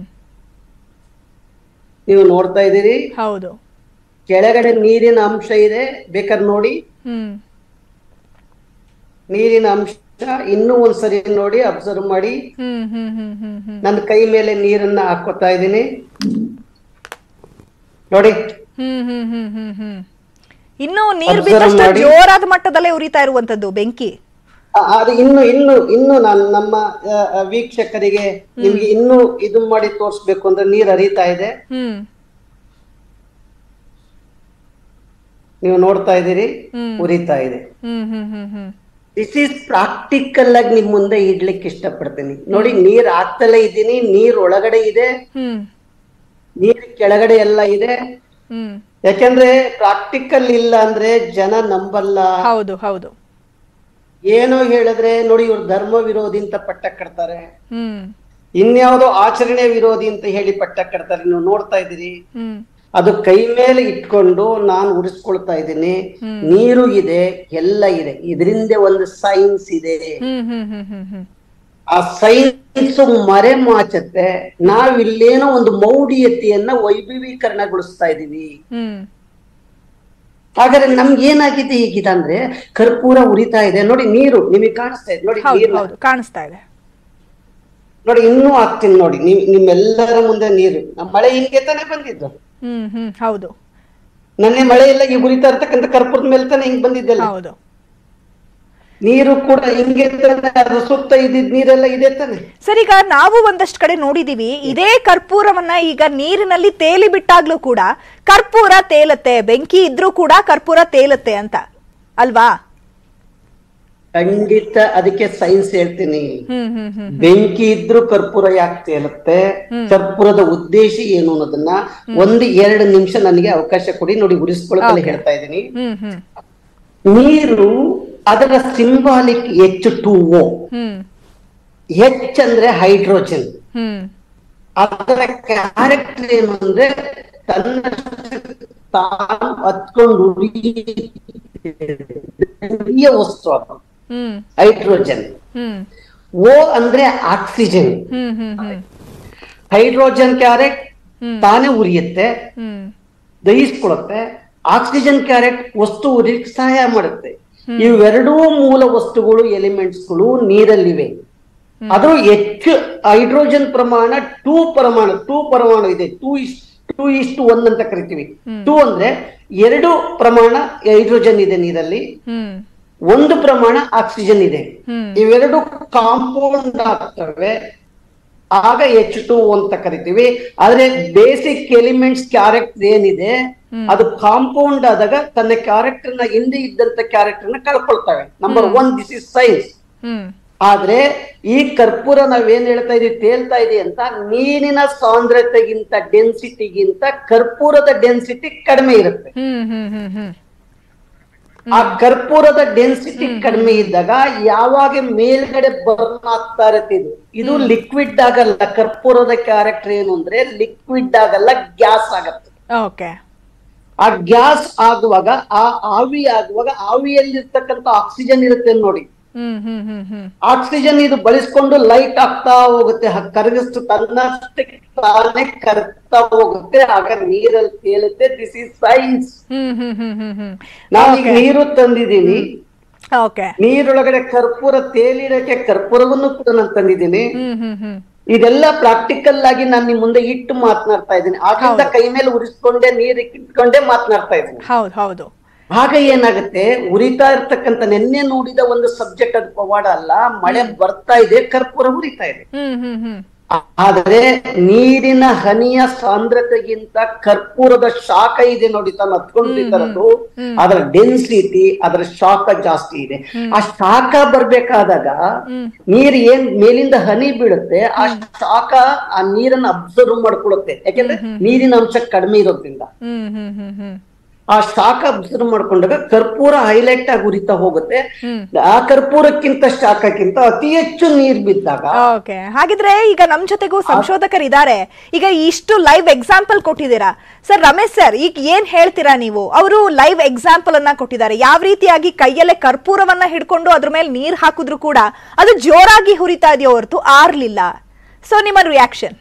ನೀವು ನೋಡ್ತಾ ಇದ್ದೀರಿ ಹೌದು ಕೆಳಗಡೆ ನೀರಿನ ಅಂಶ ಇದೆ ಬೇಕಾದ್ರೆ ನೋಡಿ ಹ್ಮ್ ನೀರಿನ ಅಂಶ ಇನ್ನೂ ಒಂದ್ಸರಿ ನೋಡಿ ಅಬ್ಸರ್ವ್ ಮಾಡಿ ಹ್ಮ್ ಹ್ಮ್ ಹ್ಮ್ ಹ್ಮ್ ಹ್ಮ್ ನನ್ನ ಕೈ ಮೇಲೆ ನೀರನ್ನ ಹಾಕೋತಾ ಇದ್ದೀನಿ ನೋಡಿ ಹ್ಮ್ ಹ್ಮ್ ಹ್ಮ್ ಹ್ಮ್ ಹ್ಮ್ ಇನ್ನು ನೀರ್ Observe ಬಿದ್ದಷ್ಟು ಮಾಡಿ. ಜೋರಾದ ಮಟ್ಟದಲ್ಲೇ ಉರಿತಾ ಇರುವಂತದ್ದು ಬೆಂಕಿ ಆ- ಅದು ಇನ್ನು ಇನ್ನು ಇನ್ನು ನಾನು ನಮ್ಮ ಆ, ಆ, ವೀಕ್ಷಕರಿಗೆ ನಿಮ್ಗೆ ಇನ್ನೂ ಇದು ಮಾಡಿ ತೋರಿಸ್ಬೇಕು ಅಂದ್ರೆ ನೀರ್ ಹರಿತಾ ಇದೆ ಹ್ಮ್ ನೀವು ನೋಡ್ತಾ ಇದ್ದೀರಿ ಹ್ಮ್. ಉರಿತಾ ಇದೆ hmm hmm hmm hmm this is practical ಆಗಿ ನಿಮ್ ಮುಂದೆ ಇಡ್ಲಿಕ್ಕೆ ಇಷ್ಟಪಡ್ತೀನಿ ನೋಡಿ ನೀರ್ ಹಾಕ್ತಲೇ ಇದ್ದೀನಿ ನೀರ್ ಒಳಗಡೆ ಇದೆ ಹ್ಮ್ ನೀರ್ ಕೆಳಗಡೆ ಎಲ್ಲ ಇದೆ ಹ್ಮ್ ಯಾಕಂದ್ರೆ ಪ್ರಾಕ್ಟಿಕಲ್ ಇಲ್ಲ ಅಂದ್ರೆ ಜನ ನಂಬಲ್ಲ ಹೌದು ಹೌದು ಏನೋ ಹೇಳಿದ್ರೆ ನೋಡಿ ಇವ್ರು ಧರ್ಮ ವಿರೋಧಿ ಅಂತ ಪಟ್ಟ ಕಟ್ತಾರೆ ಹ್ಮ್ ಇನ್ಯಾವುದೋ ಆಚರಣೆ ವಿರೋಧಿ ಅಂತ ಹೇಳಿ ಪಟ್ಟ ಕಟ್ತಾರೆ ನೀವು ನೋಡ್ತಾ ಇದ್ದೀರಿ ಹ್ಮ್ ಅದು ಕೈ ಮೇಲೆ ಇಟ್ಕೊಂಡು ನಾನು ಉಡಿಸ್ಕೊಳ್ತಾ ಇದ್ದೀನಿ ನೀರು ಇದೆ ಎಲ್ಲ ಇದೆ ಇದರಿಂದ ಒಂದು ಸೈನ್ಸ್ ಇದೆ ಹ್ಮ್ ಹ್ಮ್ ಹ್ಮ್ ಹ್ಮ್ ಹ್ಮ್ ಆ ಸೈನ್ಸ್ ಮರೆ ಮಾಚತ್ತೆ ನಾವಿಲ್ಲೇನೋ ಒಂದು ಮೌಢ್ಯತೆಯನ್ನ ವೈಭವೀಕರಣಗೊಳಿಸ್ತಾ ಇದೀವಿ ಹ್ಮ್ ಹಾಗಾದ್ರೆ ನಮ್ಗೆ ಏನಾಗಿದೆ ಈಗಿದ ಅಂದ್ರೆ ಕರ್ಪೂರ ಉರಿತಾ ಇದೆ ನೋಡಿ ನೀರು ನಿಮಗೆ ಕಾಣಿಸ್ತಾ ಇದೆ ನೋಡಿ ಹೌದು ನೀರ್ನ. ಹೌದು ಕಾಣಿಸ್ತಾ ಇದೆ ನೋಡಿ ಇನ್ನೂ ಹಾಕ್ತೀನಿ ನೋಡಿ ನಿಮ್ ನಿಮ್ಮೆಲ್ಲರ ಮುಂದೆ ನೀರು ನಮ್ಮ ಮಳೆ ಹಿಂಗೆ ತಾನೇ ಬಂದಿದ್ದು ಹ್ಮ್ ಹ್ಮ್ ಹೌದು ನನ್ನೆ ಮಳೆ ಎಲ್ಲ ಈಗ ಉರಿತಾ ಇರ್ತಕ್ಕಂಥ ಕರ್ಪೂರದ ಮೇಲೆ ತಾನೇ ಹಿಂಗ್ ಬಂದಿದ್ದೆಲ್ಲ ಹೌದು ನೀರು ಕೂಡ ಹಿಂಗೆ ತಾನೇ ಅದ್ರ ಸುತ್ತ ಇದ್ದಿದ್ ನೀರೆಲ್ಲ ಇದೆ ತಾನೆ ಸರ್ ಈಗ ನಾವು ಒಂದಷ್ಟು ಕಡೆ ನೋಡಿದೀವಿ ಇದೇ ಕರ್ಪೂರವನ್ನ ಈಗ ನೀರಿನಲ್ಲಿ ತೇಲಿ ಬಿಟ್ಟಾಗ್ಲೂ ಕೂಡ ಕರ್ಪೂರ ತೇಲತ್ತೆ ಬೆಂಕಿ ಇದ್ರೂ ಕೂಡ ಕರ್ಪೂರ ತೇಲತ್ತೆ ಅಂತ ಅಲ್ವಾ ಖಂಡಿತ ಅದಕ್ಕೆ ಸೈನ್ಸ್ ಹೇಳ್ತೀನಿ ಹ್ಮ್ ಹ್ಮ್ ಹ್ಮ್ ಬೆಂಕಿ ಇದ್ರೂ ಕರ್ಪೂರ ಯಾಕೆ ತೇಲುತ್ತೆ ಕರ್ಪೂರದ ಉದ್ದೇಶ ಏನು ಅನ್ನೋದನ್ನ ಒಂದು ಎರಡು ನಿಮಿಷ ನನಗೆ ಅವಕಾಶ ಕೊಡಿ ನೋಡಿ ಉಳಿಸ್ಕೊಳ್ಳೋದನ್ನ ಹೇಳ್ತಾ ಇದ್ದೀನಿ ಹ್ಮ್ ಹ್ಮ್ ನೀರು ಅದರ ಸಿಂಬಾಲಿಕ್ ಎಚ್ ಟು ಓ ಹ್ಮ್ ಎಚ್ ಅಂದ್ರೆ ಹೈಡ್ರೋಜನ್ ಹ್ಮ್ ಅದರ ಕ್ಯಾರೆಕ್ಟರ್ ಏನು ಅಂದ್ರೆ ತನ್ನ ತಾನು ಹತ್ಕೊಂಡು ಉರಿಯ ವಸ್ತು ಅದು ಹ್ಮ್ ಹೈಡ್ರೋಜನ್ ಹ್ಮ್ ಓ ಅಂದ್ರೆ ಆಕ್ಸಿಜನ್ ಹ್ಮ್ ಹ್ಮ್ ಹ್ಮ್ ಹೈಡ್ರೋಜನ್ ಕ್ಯಾರೆಟ್ ಹ್ಮ್. ತಾನೇ ಉರಿಯುತ್ತೆ ಹ್ಮ್ ದಹಿಸ್ಕೊಳುತ್ತೆ ಆಕ್ಸಿಜನ್ ಕ್ಯಾರೆಟ್ ವಸ್ತು ಉರಿಯಕ್ಕೆ ಸಹಾಯ ಮಾಡುತ್ತೆ ಇವೆರಡೂ ಮೂಲ ವಸ್ತುಗಳು ಎಲಿಮೆಂಟ್ಸ್ಗಳು ನೀರಲ್ಲಿವೆ ಅದು ಹೆಚ್ಚು ಹೈಡ್ರೋಜನ್ ಪ್ರಮಾಣ ಟೂ ಪರಮಾಣು ಟೂ ಪರಮಾಣು ಇದೆ ಟೂ ಇಸ್ ಟೂ ಇಷ್ಟು ಒನ್ ಅಂತ ಕರಿತೀವಿ ಟೂ ಅಂದ್ರೆ ಎರಡು ಪ್ರಮಾಣ ಹೈಡ್ರೋಜನ್ ಇದೆ ನೀರಲ್ಲಿ ಹ್ಮ್ ಒಂದು ಪ್ರಮಾಣ ಆಕ್ಸಿಜನ್ ಇದೆ ಹ್ಮ್. ಇವೆರಡು ಕಾಂಪೌಂಡ್ ಆಗ್ತವೆ ಆಗ ಎಚ್ ಟು ಅಂತ ಕರಿತೀವಿ ಆದ್ರೆ ಬೇಸಿಕ್ ಎಲಿಮೆಂಟ್ಸ್ ಕ್ಯಾರೆಕ್ಟರ್ ಏನಿದೆ ಅದು ಕಾಂಪೌಂಡ್ ಆದಾಗ ತನ್ನ ಕ್ಯಾರೆಕ್ಟರ್ ನ ಹಿಂದೆ ಇದ್ದಂತ ಕ್ಯಾರೆಕ್ಟರ್ ನ ಕಳ್ಕೊಳ್ತವೆ number one this is science ಹ್ಮ್ ಆದ್ರೆ ಈ ಕರ್ಪೂರ ನಾವೇನ್ ಹೇಳ್ತಾ ಇದೀವಿ ತೇಲ್ತಾ ಇದೆ ಅಂತ ನೀರಿನ ಸಾಂದ್ರತೆಗಿಂತ ಡೆನ್ಸಿಟಿಗಿಂತ ಕರ್ಪೂರದ ಡೆನ್ಸಿಟಿ ಕಡಿಮೆ ಇರುತ್ತೆ ಹ್ಮ್ ಹ್ಮ್ ಹ್ಮ್ ಹ್ಮ್ ಆ ಕರ್ಪೂರದ ಡೆನ್ಸಿಟಿ ಕಡಿಮೆ ಇದ್ದಾಗ ಯಾವಾಗ ಮೇಲ್ಗಡೆ ಬರ್ನ್ ಆಗ್ತಾ ಇರುತ್ತೆ ಇದು ಇದು ಲಿಕ್ವಿಡ್ ಆಗಲ್ಲ ಕರ್ಪೂರದ ಕ್ಯಾರೆಕ್ಟರ್ ಏನು ಅಂದ್ರೆ ಲಿಕ್ವಿಡ್ ಆಗಲ್ಲ ಗ್ಯಾಸ್ ಆಗತ್ತೆ ಓಕೆ ಆ ಗ್ಯಾಸ್ ಆಗುವಾಗ ಆ ಆವಿ ಆಗುವಾಗ ಆವಿಯಲ್ಲಿರ್ತಕ್ಕಂಥ ಆಕ್ಸಿಜನ್ ಇರುತ್ತೆ ನೋಡಿ ಹ್ಮ್ ಹ್ಮ್ ಹ್ಮ್ ಹ್ಮ್ ಆಕ್ಸಿಜನ್ ಇದು ಬಳಸ್ಕೊಂಡು ಲೈಟ್ ಆಗ್ತಾ ಹೋಗುತ್ತೆ ಹ- ಕರಗಿಸ್ತು ತನ್ನಷ್ಟಕ್ಕೆ ತಾನೇ ಕರಗ್ತಾ ಹೋಗುತ್ತೆ ಆಗ ನೀರಲ್ಲಿ ತೇಲುತ್ತೆ ದಿಸ್ ಇಸ್ ಸೈನ್ಸ್ ಹ್ಮ್ ಹ್ಮ್ ಹ್ಮ್ ಹ್ಮ್ ಹ್ಮ್ ನಾನೀಗ ನೀರು ತಂದಿದ್ದೀನಿ ಓಕೆ ನೀರೊಳಗಡೆ ಕರ್ಪೂರ ತೇಲಿಡಕ್ಕೆ ಕರ್ಪೂರವನ್ನು ಕೂಡ ನಾನು ತಂದಿದ್ದೀನಿ ಹ್ಮ್ ಹ್ಮ್ ಹ್ಮ್ ಇದೆಲ್ಲ ಪ್ರಾಕ್ಟಿಕಲ್ ಆಗಿ ನಾನು ನಿಮ್ ಮುಂದೆ ಇಟ್ಟು ಮಾತನಾಡ್ತಾ ಇದ್ದೀನಿ ಆದ್ರಿಂದ ಕೈ ಮೇಲೆ ಉರಿಸ್ಕೊಂಡೆ ನೀರ್ ಇಟ್ಕೊಂಡೆ ಮಾತನಾಡ್ತಾ ಇದ್ದೀನಿ ಹೌದು ಹೌದು ಆಗ ಏನಾಗುತ್ತೆ ಉರಿತಾ ಇರ್ತಕ್ಕಂಥ ನಿನ್ನೆ ನೋಡಿದ ಒಂದು ಸಬ್ಜೆಕ್ಟ್ ಅದು ಪವಾಡ ಅಲ್ಲ ಮಳೆ ಬರ್ತಾ ಇದೆ ಕರ್ಪೂರ ಉರಿತಾ ಇದೆ ಹ್ಮ್ ಹ್ಮ್ ಹ್ಮ್ ಆ- ಆದ್ರೆ ನೀರಿನ ಹನಿಯ ಸಾಂದ್ರತೆಗಿಂತ ಕರ್ಪೂರದ ಶಾಖ ಇದೆ ನೋಡಿ ತಾನು ಹತ್ಕೊಂಡಿದ್ದಾರದು ಅದರ ಡೆನ್ಸಿಟಿ ಅದರ ಶಾಖ ಜಾಸ್ತಿ ಇದೆ ಆ ಶಾಖ ಬರ್ಬೇಕಾದಾಗ ನೀರ್ ಏನ್ ಮೇಲಿಂದ ಹನಿ ಬೀಳುತ್ತೆ ಆ ಶಾಖ ಆ ನೀರನ್ನ ಅಬ್ಸರ್ವ್ ಮಾಡ್ಕೊಳ್ಳುತ್ತೆ ಯಾಕೆಂದ್ರೆ ನೀರಿನ ಅಂಶ ಕಡಿಮೆ ಇರೋದ್ರಿಂದ ಹ್ಮ್ ಹ್ಮ್ ಹ್ಮ್ ಹ್ಮ್ ಆ ಶಾಖ ಅಬ್ಸರ್ವ್ ಮಾಡ್ಕೊಂಡಾಗ ಕರ್ಪೂರ ಹೈಲೈಟ್ ಆಗಿ ಉರಿತಾ ಹೋಗುತ್ತೆ ಆ ಕರ್ಪೂರಕ್ಕಿಂತ ಶಾಖಕ್ಕಿಂತ ಅತಿ ಹೆಚ್ಚು ನೀರ್ ಬಿದ್ದಾಗ ಓಕೆ ಹಾಗಿದ್ರೆ ಈಗ ನಮ್ ಜೊತೆಗೂ ಸಂಶೋಧಕರು ಇದ್ದಾರೆ ಈಗ ಇಷ್ಟು ಲೈವ್ ಎಕ್ಸಾಂಪಲ್ ಕೊಟ್ಟಿದ್ದೀರಾ ಸರ್ ರಮೇಶ್ ಸರ್ ಈಗ ಏನ್ ಹೇಳ್ತೀರಾ ನೀವು ಅವರು ಲೈವ್ ಎಕ್ಸಾಂಪಲ್ ಅನ್ನ ಕೊಟ್ಟಿದ್ದಾರೆ ಯಾವ ರೀತಿಯಾಗಿ ಕೈಯಲ್ಲೇ ಕರ್ಪೂರವನ್ನ ಹಿಡ್ಕೊಂಡು ಅದ್ರ ಮೇಲೆ ನೀರ್ ಹಾಕಿದ್ರು ಕೂಡ ಅದು ಜೋರಾಗಿ ಹುರಿತಾ ಇದೆಯೋ ಹೊರತು ಆರ್ಲಿಲ್ಲ ಸೊ ನಿಮ್ಮ ರಿಯಾಕ್ಷನ್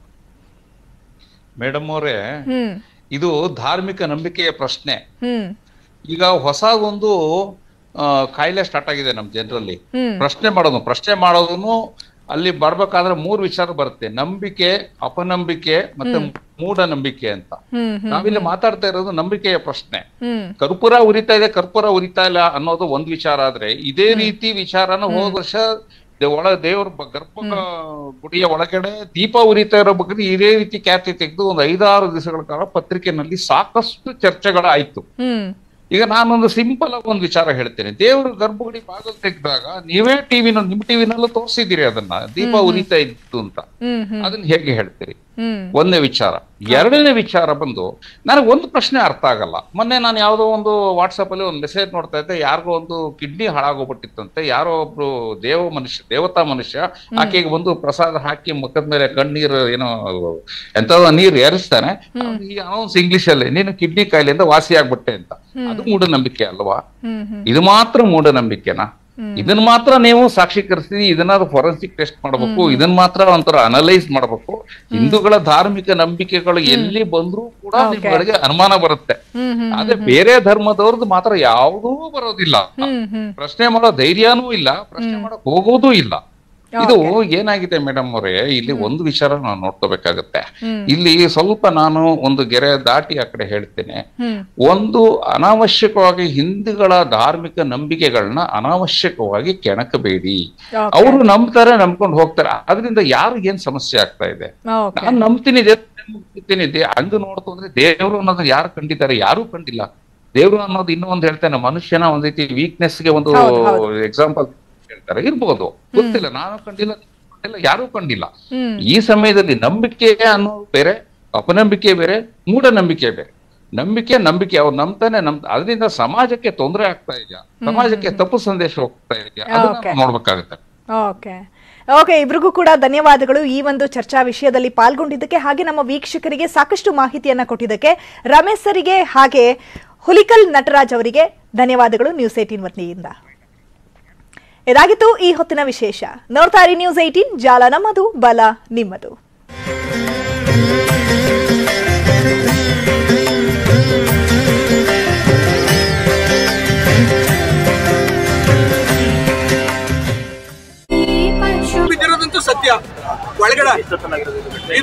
ಮೇಡಮ್ ಅವರೇ ಹ್ಮ್ ಇದು ಧಾರ್ಮಿಕ ನಂಬಿಕೆಯ ಪ್ರಶ್ನೆ ಹ್ಮ್ ಈಗ ಹೊಸ ಒಂದು ಆ, ಕಾಯಿಲೆ ಸ್ಟಾರ್ಟ್ ಆಗಿದೆ ನಮ್ಮ ಜನರಲ್ಲಿ ಪ್ರಶ್ನೆ ಮಾಡೋದು ಪ್ರಶ್ನೆ ಮಾಡೋದನ್ನು ಅಲ್ಲಿ ಬರ್ಬೇಕಾದ್ರೆ ಮೂರ್ ವಿಚಾರ ಬರುತ್ತೆ ನಂಬಿಕೆ ಅಪನಂಬಿಕೆ ಮತ್ತೆ ಮೂಢನಂಬಿಕೆ ಅಂತ ಹ್ಮ್ ನಾವಿಲ್ಲಿ ಮಾತಾಡ್ತಾ ಇರೋದು ನಂಬಿಕೆಯ ಪ್ರಶ್ನೆ ಹ್ಮ್ ಕರ್ಪೂರ ಉರಿತಾ ಇದೆ ಕರ್ಪೂರ ಉರಿತಾ ಇಲ್ಲ ಅನ್ನೋದು ಒಂದ್ ವಿಚಾರ ಆದ್ರೆ ಇದೇ ರೀತಿ ವಿಚಾರನ ಹೋದ ವರ್ಷ ದೇ- ಒಳ ದೇವ್ರ ಬ- ಗರ್ಭ ಗುಡಿಯ ಒಳಗಡೆ ದೀಪ ಉರಿತಾ ಇರೋ ಬಗ್ಗೆ ಇದೇ ರೀತಿ ಖ್ಯಾತಿ ತೆಗೆದು ಒಂದು ಐದಾರು ದಿವಸಗಳ ಕಾಲ ಪತ್ರಿಕೆನಲ್ಲಿ ಸಾಕಷ್ಟು ಚರ್ಚೆಗಳಾಯ್ತು ಹ್ಮ್ ಈಗ ನಾನೊಂದು ಸಿಂಪಲ್ ಆಗಿ ಒಂದು ವಿಚಾರ ಹೇಳ್ತೇನೆ ದೇವ್ರ ಗರ್ಭಗುಡಿ ಬಾಗಿಲು ತೆಗೆದಾಗ ನೀವೇ ಟಿವಿನ ನಿಮ್ ಟಿವಿನಲ್ಲೂ ತೋರಿಸಿದಿರಿ ಅದನ್ನ ದೀಪ ಉರಿತಾ ಇತ್ತು ಅಂತ ಹ್ಮ್ ಹ್ಮ್ ಅದನ್ನ ಹೇಗೆ ಹೇಳ್ತೀರಿ ಹ್ಮ್ ಒಂದನೇ ವಿಚಾರ ಎರಡನೇ ವಿಚಾರ ಬಂದು ನನಗೆ ಒಂದು ಪ್ರಶ್ನೆ ಅರ್ಥ ಆಗಲ್ಲ ಮೊನ್ನೆ ನಾನು ಯಾವುದೋ ಒಂದು ವಾಟ್ಸಪ್ ಅಲ್ಲಿ ಒಂದು ಮೆಸೇಜ್ ನೋಡ್ತಾ ಇದ್ದೆ ಯಾರಿಗೋ ಒಂದು ಕಿಡ್ನಿ ಹಾಳಾಗೋಗ್ಬಿಟ್ಟಿತ್ತಂತೆ ಯಾರೋ ಒಬ್ರು ದೇವ ಮನುಷ್ಯ ದೇವತಾ ಮನುಷ್ಯ ಆಕೆಗೆ ಒಂದು ಪ್ರಸಾದ ಹಾಕಿ ಮುಖದ ಮೇಲೆ ಕಣ್ಣೀರು ಏನೋ ಎಂತದೋ ನೀರು ಏರಿಸ್ತಾನೆ ಅವ್ನು ಈ ಅನೌನ್ಸ್ ಇಂಗ್ಲಿಷ್ ಅಲ್ಲಿ ನೀನು ಕಿಡ್ನಿ ಕಾಯಿಲೆಯಿಂದ ವಾಸಿ ಆಗ್ಬಿಟ್ಟೆ ಅಂತ ಅದು ಮೂಢನಂಬಿಕೆ ಅಲ್ವಾ ಹ್ಮ್ ಹ್ಮ್ ಇದು ಮಾತ್ರ ಮೂಢನಂಬಿಕೆನಾ ಇದನ್ನ ಮಾತ್ರ ನೀವು ಸಾಕ್ಷೀಕರಿಸಿ ಇದನ್ನ ಫೊರೆನ್ಸಿಕ್ ಟೆಸ್ಟ್ ಮಾಡಬೇಕು ಇದನ್ನ ಮಾತ್ರ ಒಂಥರ ಅನಲೈಸ್ ಮಾಡಬೇಕು ಹಿಂದೂಗಳ ಧಾರ್ಮಿಕ ನಂಬಿಕೆಗಳು ಎಲ್ಲಿ ಬಂದ್ರೂ ಕೂಡ ನಿಮ್ಗಳಿಗೆ ಅನುಮಾನ ಬರುತ್ತೆ ಹ್ಮ್ ಹ್ಮ್ ಆದ್ರೆ ಬೇರೆ ಧರ್ಮದವ್ರದ್ದು ಮಾತ್ರ ಯಾವುದೂ ಬರೋದಿಲ್ಲ ಹ್ಮ್ ಹ್ಮ್ ಪ್ರಶ್ನೆ ಮಾಡೋ ಧೈರ್ಯನೂ ಇಲ್ಲ ಪ್ರಶ್ನೆ ಮಾಡಕ್ ಹೋಗೋದೂ ಇಲ್ಲ ಇದು ಏನಾಗಿದೆ ಮೇಡಮ್ ಅವರೇ ಇಲ್ಲಿ ಒಂದು ವಿಚಾರ ನಾವು ನೋಡ್ಕೋಬೇಕಾಗತ್ತೆ ಇಲ್ಲಿ ಸ್ವಲ್ಪ ನಾನು ಒಂದು ಗೆರೆ ದಾಟಿ ಆ ಕಡೆ ಹೇಳ್ತೇನೆ ಹ್ಮ್ ಒಂದು ಅನಾವಶ್ಯಕವಾಗಿ ಹಿಂದೂಗಳ ಧಾರ್ಮಿಕ ನಂಬಿಕೆಗಳನ್ನ ಅನಾವಶ್ಯಕವಾಗಿ ಕೆಣಕಬೇಡಿ Okay. ಅವರು ನಂಬ್ತಾರೆ ನಂಬ್ಕೊಂಡು ಹೋಗ್ತಾರೆ ಅದರಿಂದ ಯಾರು ಏನ್ ಸಮಸ್ಯೆ ಆಗ್ತಾ ಇದೆ ಓಕೆ ನಾನ್ ನಂಬ್ತೀನಿ ದೇವ್ರ ನಂಬ್ತೀನಿ ದೇ- ಹಂಗ ನೋಡ್ತು ಅಂದ್ರೆ ದೇವರು ಅನ್ನೋದು ಯಾರು ಕಂಡಿದ್ದಾರೆ ಯಾರು ಕಂಡಿಲ್ಲ ದೇವ್ರು ಅನ್ನೋದು ಇನ್ನೂ ಒಂದು ಹೇಳ್ತೇನೆ ಮನುಷ್ಯನ ಒಂದ್ ರೀತಿ ವೀಕ್ನೆಸ್ ಗೆ ಒಂದು ಹೌದು, ಹೌದು. ಎಕ್ಸಾಂಪಲ್ ಹೇಳ್ತಾರೆ ಇರ್ಬೋದು ಗೊತ್ತಿಲ್ಲ ನಾನು ಕಂಡಿಲ್ಲ ನೀನು ಕಂಡಿಲ್ಲ ಯಾರೂ ಕಂಡಿಲ್ಲ ಹ್ಮ್ ಈ ಸಮಯದಲ್ಲಿ ನಂಬಿಕೆ ಅನ್ನೋದು ಬೇರೆ ಅಪನಂಬಿಕೆ ಬೇರೆ ಮೂಢನಂಬಿಕೆ ಬೇರೆ ನಂಬಿಕೆ ನಂಬಿಕೆ ಅವ್ರು ನಂಬ್ತಾನೆ ನಮ್ ಅದರಿಂದ ಸಮಾಜಕ್ಕೆ ತೊಂದರೆ ಆಗ್ತಾ ಇದೆಯಾ ಸಮಾಜಕ್ಕೆ ತಪ್ಪು ಸಂದೇಶ ಹೋಗ್ತಾ ಇದೆಯಾ ಅದನ್ನ Okay. ನಾವು ನೋಡ್ಬೇಕಾಗುತ್ತೆ ಓಕೆ ಓಕೆ ಇಬ್ರಿಗೂ ಕೂಡ ಧನ್ಯವಾದಗಳು ಈ ಒಂದು ಚರ್ಚಾ ವಿಷಯದಲ್ಲಿ ಪಾಲ್ಗೊಂಡಿದ್ದಕ್ಕೆ ಹಾಗೆ ನಮ್ಮ ವೀಕ್ಷಕರಿಗೆ ಸಾಕಷ್ಟು ಮಾಹಿತಿಯನ್ನ ಕೊಟ್ಟಿದ್ದಕ್ಕೆ ರಮೇಶ್ ಸರಿಗೆ ಹಾಗೆ ಹುಲಿಕಲ್ ನಟರಾಜ್ ಅವರಿಗೆ ಧನ್ಯವಾದಗಳು ನ್ಯೂಸ್ ಏಟೀನ್ ವತಿಯಿಂದ ಇದಾಗಿತ್ತು ಈ ಹೊತ್ತಿನ ವಿಶೇಷ ನೋಡ್ತಾ ಇರಿ ನ್ಯೂಸ್ ಏಟೀನ್ ಜಾಲ ನಮ್ಮದು ಬಲ ನಿಮ್ಮದು ಬಿದ್ದಿರೋದಂತೂ ಸತ್ಯ ಒಳಗಡೆ